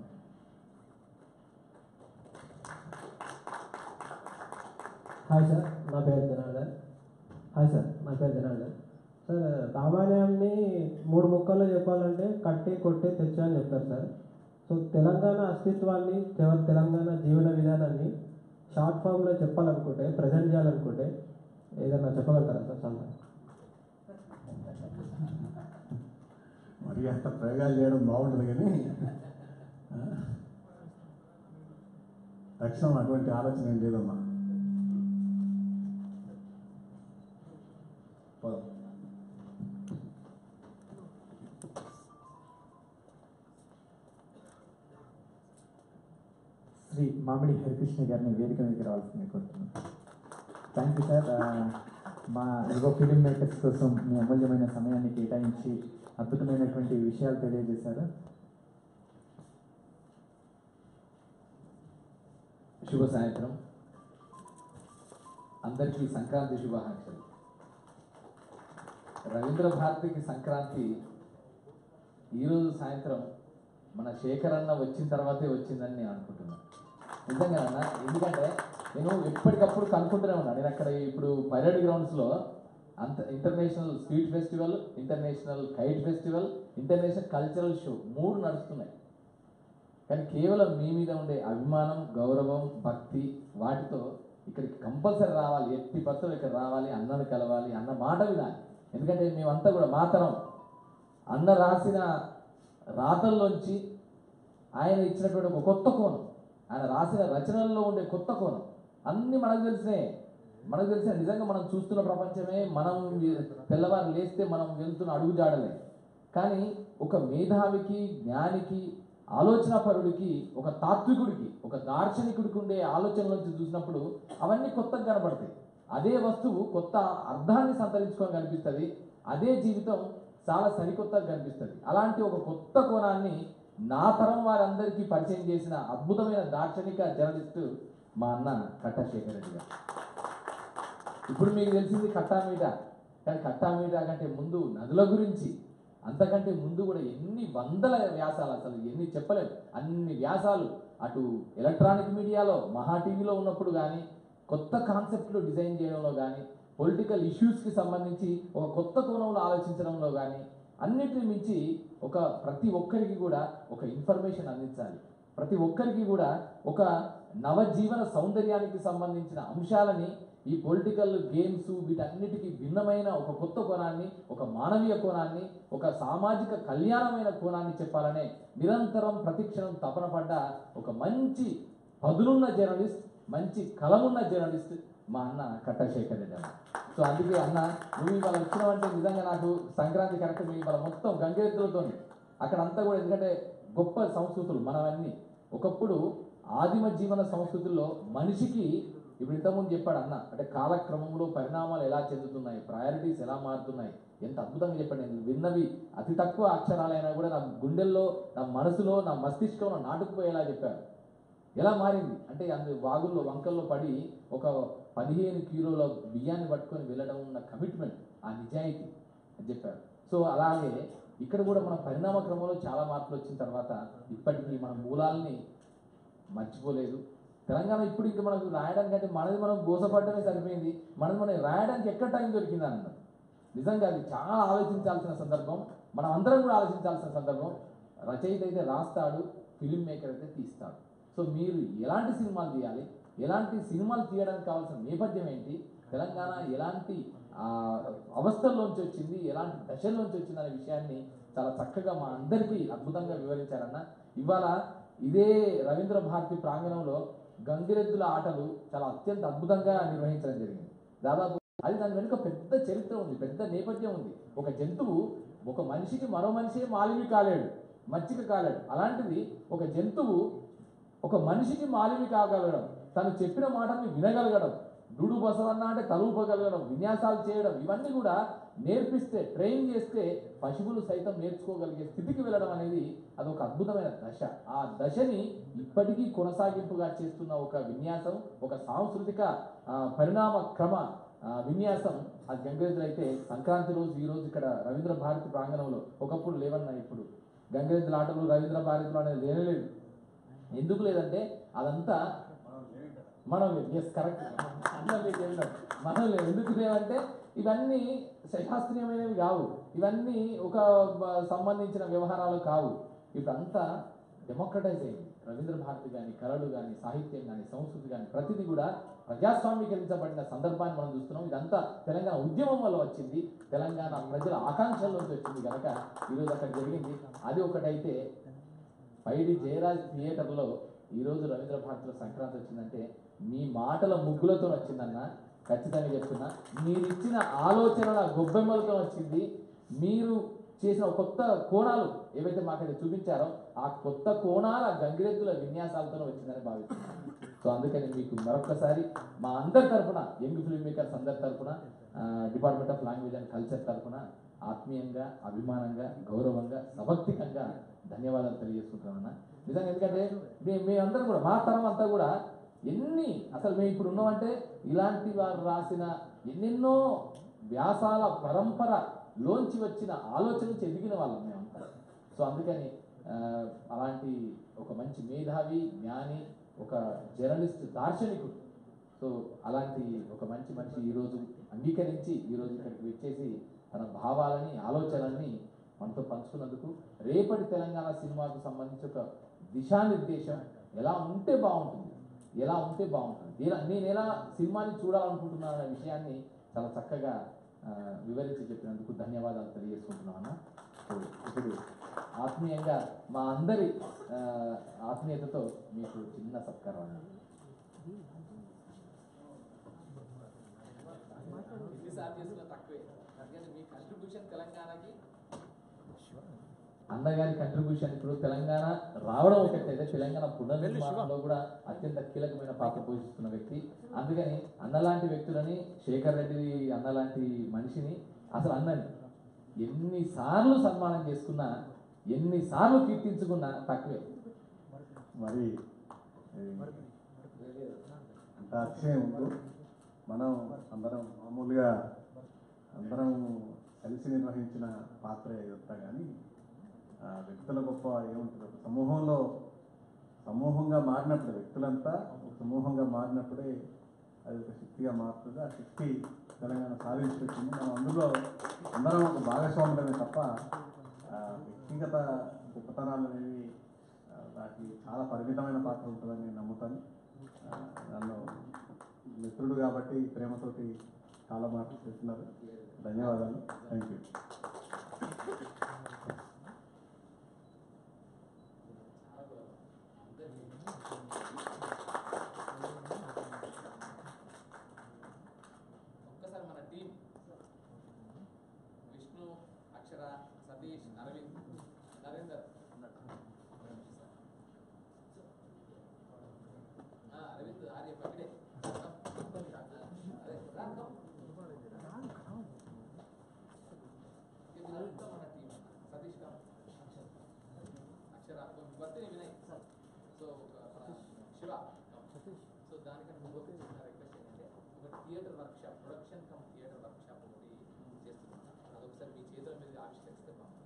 హాయ్ సార్ నా పేరు జనార్దన్ హాయ్ సార్ నా పేరు జనార్దన్ సార్ రామాయణాన్ని మూడు ముక్కల్లో చెప్పాలంటే కట్టి కొట్టి తెచ్చా అని చెప్తారు సార్ సో తెలంగాణ అస్తిత్వాన్ని తెవ- తెలంగాణ జీవన విధానాన్ని షార్ట్ ఫామ్లో చెప్పాలనుకుంటే ప్రజెంట్ చేయాలనుకుంటే ఏదైనా చెప్పగలుగుతారా సార్ సలహా మరి అంత ప్రయోగాలు చేయడం బాగుంటుంది కానీ ఆ, తక్షణం అటువంటి ఆలోచన ఏం లేదమ్మా పద. శ్రీ మామిడి హరికృష్ణ గారిని వేదిక మీదకి రావాల్సింది కోరుతున్నాను థ్యాంక్ యూ సార్ మా యువ ఫిలిం మేకర్స్ కోసం మీ అమూల్యమైన సమయాన్ని కేటాయించి అద్భుతమైనటువంటి విషయాలు తెలియజేశారు శుభ సాయంత్రం అందరికీ సంక్రాంతి శుభాకాంక్షలు రవీంద్ర భారతికి సంక్రాంతి ఈరోజు సాయంత్రం మన శేఖర్ అన్న వచ్చిన తర్వాతే వచ్చిందని నేను అనుకుంటున్నాను నిజంగా అన్న ఎందుకంటే నేను ఎప్పటికప్పుడు కనుక్కుంటూనే ఉన్నాను నేను అక్కడ ఇప్పుడు పైరడ్ గ్రౌండ్స్లో అంత international street festival international kite festival international cultural show మూడు నడుస్తున్నాయి కానీ కేవలం మీ మీద ఉండే అభిమానం గౌరవం భక్తి వాటితో ఇక్కడికి కంపల్సరీ రావాలి ఎట్టి పత్రం ఇక్కడ రావాలి అన్నను కలవాలి అన్న మాట వినాలి ఎందుకంటే మేమంతా కూడా మాతరం అన్న రాసిన రాతల్లోంచి ఆయన ఇచ్చినటువంటి ఒక కొత్త కోణం ఆయన రాసిన రచనల్లో ఉండే కొత్త కోణం అన్నీ మనకు తెలిసినాయి మనకు తెలిసిన నిజంగా మనం చూస్తున్న ప్రపంచమే మనం తెల్లవారు లేస్తే మనం వెళ్తున్న అడుగుజాడలే కానీ ఒక మేధావికి జ్ఞానికి ఆలోచనాపరుడికి ఒక తాత్వికుడికి ఒక దార్శనికుడికి ఉండే ఆలోచనలోంచి చూసినప్పుడు అవన్నీ కొత్తగా కనబడతాయి అదే వస్తువు కొత్త అర్థాన్ని సంతరించుకొని కనిపిస్తుంది అదే జీవితం చాలా సరికొత్తగా కనిపిస్తుంది అలాంటి ఒక కొత్త కోణాన్ని నా తరం వారందరికీ పరిచయం చేసిన అద్భుతమైన దార్శనిక జర్నలిస్టు మా అన్న కట్టశేఖర్ రెడ్డి గారు ఇప్పుడు మీకు తెలిసింది కట్టామీట కానీ కట్టామీట కంటే ముందు నదుల గురించి అంతకంటే ముందు కూడా ఎన్ని వందల వ్యాసాలు అసలు ఎన్ని చెప్పలేము అన్ని వ్యాసాలు అటు ఎలక్ట్రానిక్ మీడియాలో మహా టీవీలో ఉన్నప్పుడు కానీ కొత్త కాన్సెప్ట్లు డిజైన్ చేయడంలో కానీ పొలిటికల్ ఇష్యూస్కి సంబంధించి ఒక కొత్త కోణంలో ఆలోచించడంలో కానీ అన్నిటిని మించి ఒక ప్రతి ఒక్కరికి కూడా ఒక ఇన్ఫర్మేషన్ అందించాలి ప్రతి ఒక్కరికి కూడా ఒక నవజీవన సౌందర్యానికి సంబంధించిన అంశాలని ఈ పొలిటికల్ గేమ్స్ వీటన్నిటికీ భిన్నమైన ఒక కొత్త కోణాన్ని ఒక మానవీయ కోణాన్ని ఒక సామాజిక కళ్యాణమైన కోణాన్ని చెప్పాలనే నిరంతరం ప్రతిక్షణం తపన పడ్డ ఒక మంచి పదునున్న జర్నలిస్ట్ మంచి కలమున్న జర్నలిస్ట్ మా అన్న కట్టశేఖర్ రెడ్డి అన్న సో అందుకే అన్న నువ్వు ఇవాళ వచ్చినావంటే నిజంగా నాకు సంక్రాంతి కరెక్ట్ మీ ఇవాళ మొత్తం గంగెద్దులతో అక్కడ అంతా కూడా ఎందుకంటే గొప్ప సంస్కృతులు మనవన్నీ ఒకప్పుడు ఆదిమ జీవన సంస్కృతుల్లో మనిషికి ఇప్పుడు ఇంతకుముందు చెప్పాడు అన్న అంటే కాలక్రమంలో పరిణామాలు ఎలా చెందుతున్నాయి ప్రయారిటీస్ ఎలా మారుతున్నాయి ఎంత అద్భుతంగా చెప్పాడు నేను విన్నవి అతి తక్కువ అక్షరాలైనా కూడా నా గుండెల్లో నా మనసులో నా మస్తిష్కంలో నాటుకుపోయేలా చెప్పారు ఎలా మారింది అంటే అందు వాగుల్లో వంకల్లో పడి ఒక పదిహేను కిలోల బియ్యాన్ని పట్టుకొని వెళ్ళడం ఉన్న కమిట్మెంట్ ఆ నిజాయితీ అని చెప్పారు సో అలాగే ఇక్కడ కూడా మన పరిణామ క్రమంలో చాలా మార్పులు వచ్చిన తర్వాత ఇప్పటికీ మన మూలాల్ని మర్చిపోలేదు తెలంగాణ ఇప్పుడు ఇంకా మనకు రాయడానికి అంటే మనది మనం గోసపడమే సరిపోయింది మనది మనం రాయడానికి ఎక్కడ టైం దొరికింది అన్నది నిజంగా అది చాలా ఆలోచించాల్సిన సందర్భం మనం అందరం కూడా ఆలోచించాల్సిన సందర్భం రచయిత అయితే రాస్తాడు ఫిలిం మేకర్ అయితే తీస్తాడు సో మీరు ఎలాంటి సినిమాలు తీయాలి ఎలాంటి సినిమాలు తీయడానికి కావాల్సిన నేపథ్యం ఏంటి తెలంగాణ ఎలాంటి ఆ, అవస్థల్లోంచి వచ్చింది ఎలాంటి దశల్లోంచి వచ్చింది అనే విషయాన్ని చాలా చక్కగా మా అందరికీ అద్భుతంగా వివరించారన్న ఇవాళ ఇదే రవీంద్ర భారతి ప్రాంగణంలో గంగిరెద్దుల ఆటలు చాలా అత్యంత అద్భుతంగా నిర్వహించడం జరిగింది దాదాపు అది దాని వెనుక పెద్ద చరిత్ర ఉంది పెద్ద నేపథ్యం ఉంది ఒక జంతువు ఒక మనిషికి మరో మనిషి మాలివి కాలేడు మచ్చిక కాలేడు అలాంటిది ఒక జంతువు ఒక మనిషికి మాలివి కాగలగడం తను చెప్పిన మాటని వినగలగడం డుడు బసవన్న అంటే తలూపగలగడం విన్యాసాలు చేయడం ఇవన్నీ కూడా నేర్పిస్తే ట్రైన్ చేస్తే పశువులు సైతం నేర్చుకోగలిగే స్థితికి వెళ్ళడం అనేది అది ఒక అద్భుతమైన దశ ఆ దశని ఇప్పటికీ కొనసాగింపుగా చేస్తున్న ఒక విన్యాసం ఒక సాంస్కృతిక ఆ, పరిణామ క్రమ ఆ, విన్యాసం అది గంగిరెద్దులు అయితే సంక్రాంతి రోజు ఈ రోజు ఇక్కడ రవీంద్ర భారతి ప్రాంగణంలో ఒకప్పుడు లేవన్నా ఇప్పుడు గంగిరెద్దుల ఆటలు రవీంద్ర భారతిలో అనేది లేనలేదు ఎందుకు లేదంటే అదంతా మనం ఎస్ కరెక్ట్ అన్నం మీకు వెళ్ళినాం మనం లేదు ఎందుకు లేవంటే ఇవన్నీ శాస్త్రీయమైనవి కావు ఇవన్నీ ఒక బ- సంబంధించిన వ్యవహారాలు కావు ఇప్పుడంతా డెమోక్రటైజ్ అయింది రవీంద్ర భారతి కానీ కళలు కానీ సాహిత్యం కానీ సంస్కృతి కానీ ప్రతిదీ కూడా ప్రజాస్వామీకరించబడిన సందర్భాన్ని మనం చూస్తున్నాం ఇదంతా తెలంగాణ ఉద్యమం వల్ల వచ్చింది తెలంగాణ ప్రజల ఆకాంక్షల్లోంచి వచ్చింది కనుక ఈరోజు అక్కడ జరిగింది అది ఒకటైతే పైడి జయరాజ్ థియేటర్లో ఈరోజు రవీంద్ర భారతిలో సంక్రాంతి వచ్చిందంటే మీ మాటల ముగ్గులతో వచ్చిందన్న ఖచ్చితంగా చెప్తున్నా మీరు ఇచ్చిన ఆలోచనల గొబ్బెమ్మలతో వచ్చింది మీరు చేసిన ఒక కొత్త కోణాలు ఏవైతే మాకైతే చూపించారో ఆ కొత్త కోణాల గంగిరెద్దుల విన్యాసాలతో వచ్చిందని భావిస్తున్నాను సో అందుకని మీకు మరొకసారి మా అందరి తరఫున యంగ్ ఫిల్మ్ మేకర్స్ అందరి తరఫున department of language and culture తరఫున ఆత్మీయంగా అభిమానంగా గౌరవంగా సభక్తికంగా ధన్యవాదాలు తెలియజేసుకుంటున్నాను నిజంగా ఎందుకంటే మే మేమందరం కూడా మా తరం అంతా కూడా ఎన్ని అసలు మేము ఇప్పుడు ఉన్నామంటే ఇలాంటి వారు రాసిన ఎన్నెన్నో వ్యాసాల పరంపర లోంచి వచ్చిన ఆలోచన నుంచి ఎదిగిన వాళ్ళం మేమంతా సో అందుకని ఆ, అలాంటి ఒక మంచి మేధావి జ్ఞాని ఒక జర్నలిస్ట్ దార్శనికుడు సో అలాంటి ఒక మంచి మనిషి ఈరోజు అంగీకరించి ఈరోజు ఇక్కడికి వచ్చేసి తన భావాలని ఆలోచనల్ని మనతో పంచుకున్నందుకు రేపటి తెలంగాణ సినిమాకు సంబంధించి ఒక దిశానిర్దేశం ఎలా ఉంటే బాగుంటుంది ఎలా ఉంటే బాగుంటుంది ఎలా నేను ఎలా సినిమాని చూడాలనుకుంటున్నాను అనే విషయాన్ని చాలా చక్కగా ఆ, వివరించి చెప్పినందుకు ధన్యవాదాలు తెలియజేసుకుంటున్నాను అన్న సో ఇప్పుడు ఆత్మీయంగా మా అందరి ఆ, ఆత్మీయతతో మీకు చిన్న సత్కారం అన్నది ఎన్నిసార్లు చేసినా తక్కువే అందుకని మీ కంట్రిబ్యూషన్ తెలంగాణకి అన్నగారి కంట్రిబ్యూషన్ ఇప్పుడు తెలంగాణ రావడం ఒకటైతే తెలంగాణ పునర్నిర్మాణంలో కూడా అత్యంత కీలకమైన పాత్ర పోషిస్తున్న వ్యక్తి అందుకని అన్నలాంటి వ్యక్తులని శేఖర్ రెడ్డి అన్నలాంటి మనిషిని అసలు అన్నని ఎన్నిసార్లు సన్మానం చేసుకున్నా ఎన్నిసార్లు కీర్తించుకున్నా తక్కువే మరి ఏ, అంత అతిశయం ఉంటూ మనం అందరం మామూలుగా అందరం కలిసి నిర్వహించిన పాత్ర ఇదంతా కానీ ఆ వ్యక్తుల గొప్ప ఏముంటుంది ఒక సమూహంలో సమూహంగా మారినప్పుడు వ్యక్తులంతా ఒక సమూహంగా మారినప్పుడే అది ఒక శక్తిగా మారుతుంది ఆ శక్తి తెలంగాణ సాధించి పెట్టింది మనం అందులో అందరం ఒక భాగస్వాములమే తప్ప ఆ, వ్యక్తిగత గొప్పతనాలు అనేవి ఆ, వాటికి చాలా పరిమితమైన పాత్ర ఉంటుందని నేను నమ్ముతాను ఆ, నన్ను మిత్రుడు కాబట్టి ప్రేమతోటి చాలా మాటలు చేస్తున్నారు ధన్యవాదాలు థ్యాంక్ యూ ఒక్కసారి మన టీం విష్ణు అక్షర సతీష్ అరవింద్ నరేందర్ ఉన్నట్టు ఆ, అరవింద్ ఆర్య పక్కడే అదే రా, come. ఇది వీళ్ళంతా మన టీం సతీష్ కామ్ అక్షర బర్త్డే వినయ్ సో మన శివ సో దానికంటే ముందు ఒక చిన్న రిక్వెస్ట్ ఏంటంటే ఒక theatre workshop production cum theatre workshop ఒకటి చేస్తున్నాను అదొకసారి మీ చేతుల మీద ఆవిష్కరిస్తే బాగుంటుంది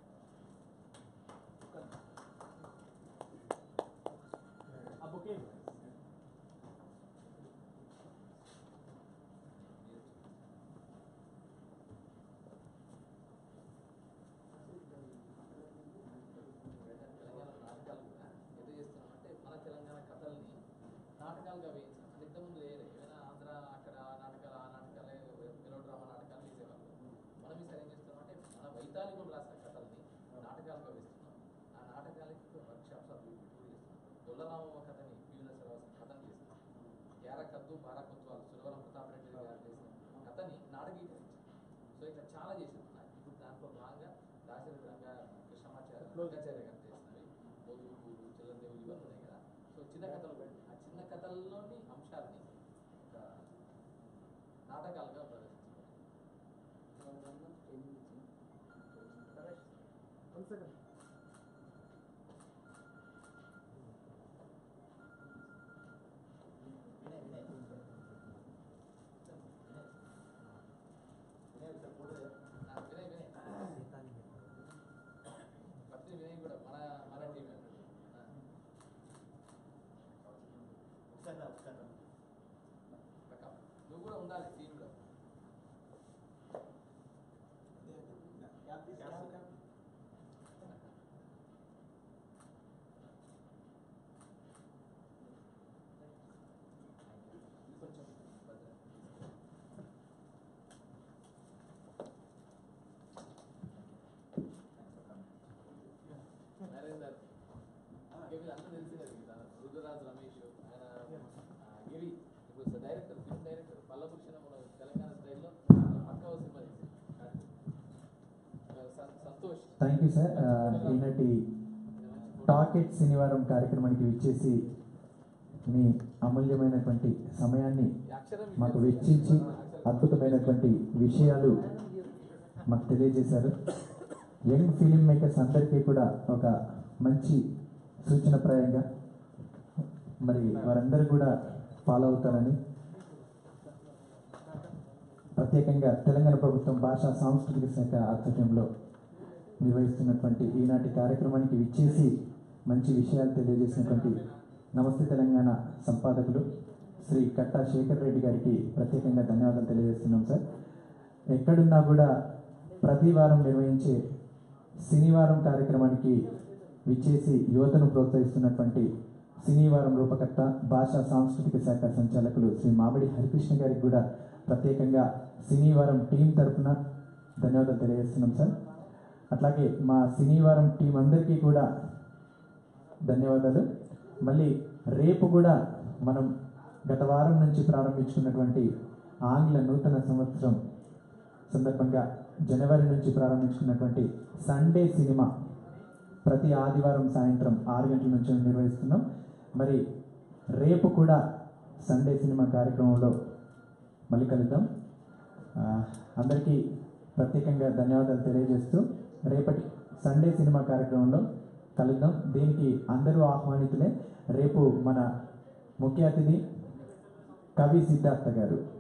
తెలంగాణ నాటకాలు కూడా ఎట్లా చేస్తున్నామంటే మన తెలంగాణ కథల్ని నాటకాలుగా వేయించాం అంటే ఇంతకుముందు వేరే ఏమైనా ఆంధ్ర అక్కడ ఆ నాటకాలు ఆ నాటకాలే మెలో డ్రామా నాటకాలు వేసేవాళ్ళు మనం ఈసారి ఏం చేస్తున్నామంటే మన వైతాళికం రాసిన కథల్ని నాటకాలుగా వేస్తున్నాం ఆ నాటకాలకి వర్క్ షాప్స్ అవి ఇవి చేస్తున్నాం దొల్లరామమ్మ కథని పివిన శ్రీనివాసన్ కథని చేస్తున్నాం యార కద్దు బారా కొత్వాలు సురవరం ప్రతాప్ రెడ్డి గారు చేసిన కథని నాటకీకరించాం సో ఇట్లా చాలా చేసాం ఇప్పుడు దాంట్లో భాగంగా దాశరథి రంగా కృష్ణమాచార్య రంగాచార్య గారు చేసినవి మోదుగురు చిరందేవులు ఇవన్నీ ఉన్నాయి కదా సో చిన్న కథలు ఆ చిన్న కథల్లోని అంశాలని ఒక నాటకాలుగా ప్రదర్శించారు వినయ్ వినయ్ పత్రి వినయ్ కూడా మన మన టీం నువ్వు కూడా ఉండాలి టీంలో థ్యాంక్ యూ సార్ ఈనాటి టాకెట్ శనివారం కార్యక్రమానికి విచ్చేసి మీ అమూల్యమైనటువంటి సమయాన్ని మాకు వెచ్చించి అద్భుతమైనటువంటి విషయాలు మాకు తెలియజేశారు యంగ్ ఫిలిం మేకర్స్ అందరికీ కూడా ఒక మంచి సూచనప్రాయంగా మరి వారందరూ కూడా ఫాలో అవుతారని ప్రత్యేకంగా తెలంగాణ ప్రభుత్వం భాషా సాంస్కృతిక శాఖ ఆధ్వర్యంలో నిర్వహిస్తున్నటువంటి ఈనాటి కార్యక్రమానికి విచ్చేసి మంచి విషయాలు తెలియజేసినటువంటి నమస్తే తెలంగాణ సంపాదకులు శ్రీ కట్టా శేఖర్ రెడ్డి గారికి ప్రత్యేకంగా ధన్యవాదాలు తెలియజేస్తున్నాం సార్ ఎక్కడున్నా కూడా ప్రతి వారం నిర్వహించే శనివారం కార్యక్రమానికి విచ్చేసి యువతను ప్రోత్సహిస్తున్నటువంటి శనివారం రూపకర్త భాషా సాంస్కృతిక శాఖ సంచాలకులు శ్రీ మామిడి హరికృష్ణ గారికి కూడా ప్రత్యేకంగా శనివారం టీం తరఫున ధన్యవాదాలు తెలియజేస్తున్నాం సార్ అట్లాగే మా శనివారం టీం అందరికీ కూడా ధన్యవాదాలు మళ్ళీ రేపు కూడా మనం గత వారం నుంచి ప్రారంభించుకున్నటువంటి ఆంగ్ల నూతన సంవత్సరం సందర్భంగా జనవరి నుంచి ప్రారంభించుకున్నటువంటి సండే సినిమా ప్రతి ఆదివారం సాయంత్రం ఆరు గంటల నుంచి నిర్వహిస్తున్నాం మరి రేపు కూడా సండే సినిమా కార్యక్రమంలో మళ్ళీ కలుద్దాం ఆ, అందరికీ ప్రత్యేకంగా ధన్యవాదాలు తెలియజేస్తూ రేపటి సండే సినిమా కార్యక్రమంలో కలుద్దాం దీనికి అందరూ ఆహ్వానితులే రేపు మన ముఖ్య అతిథి కవి సిద్ధార్థ గారు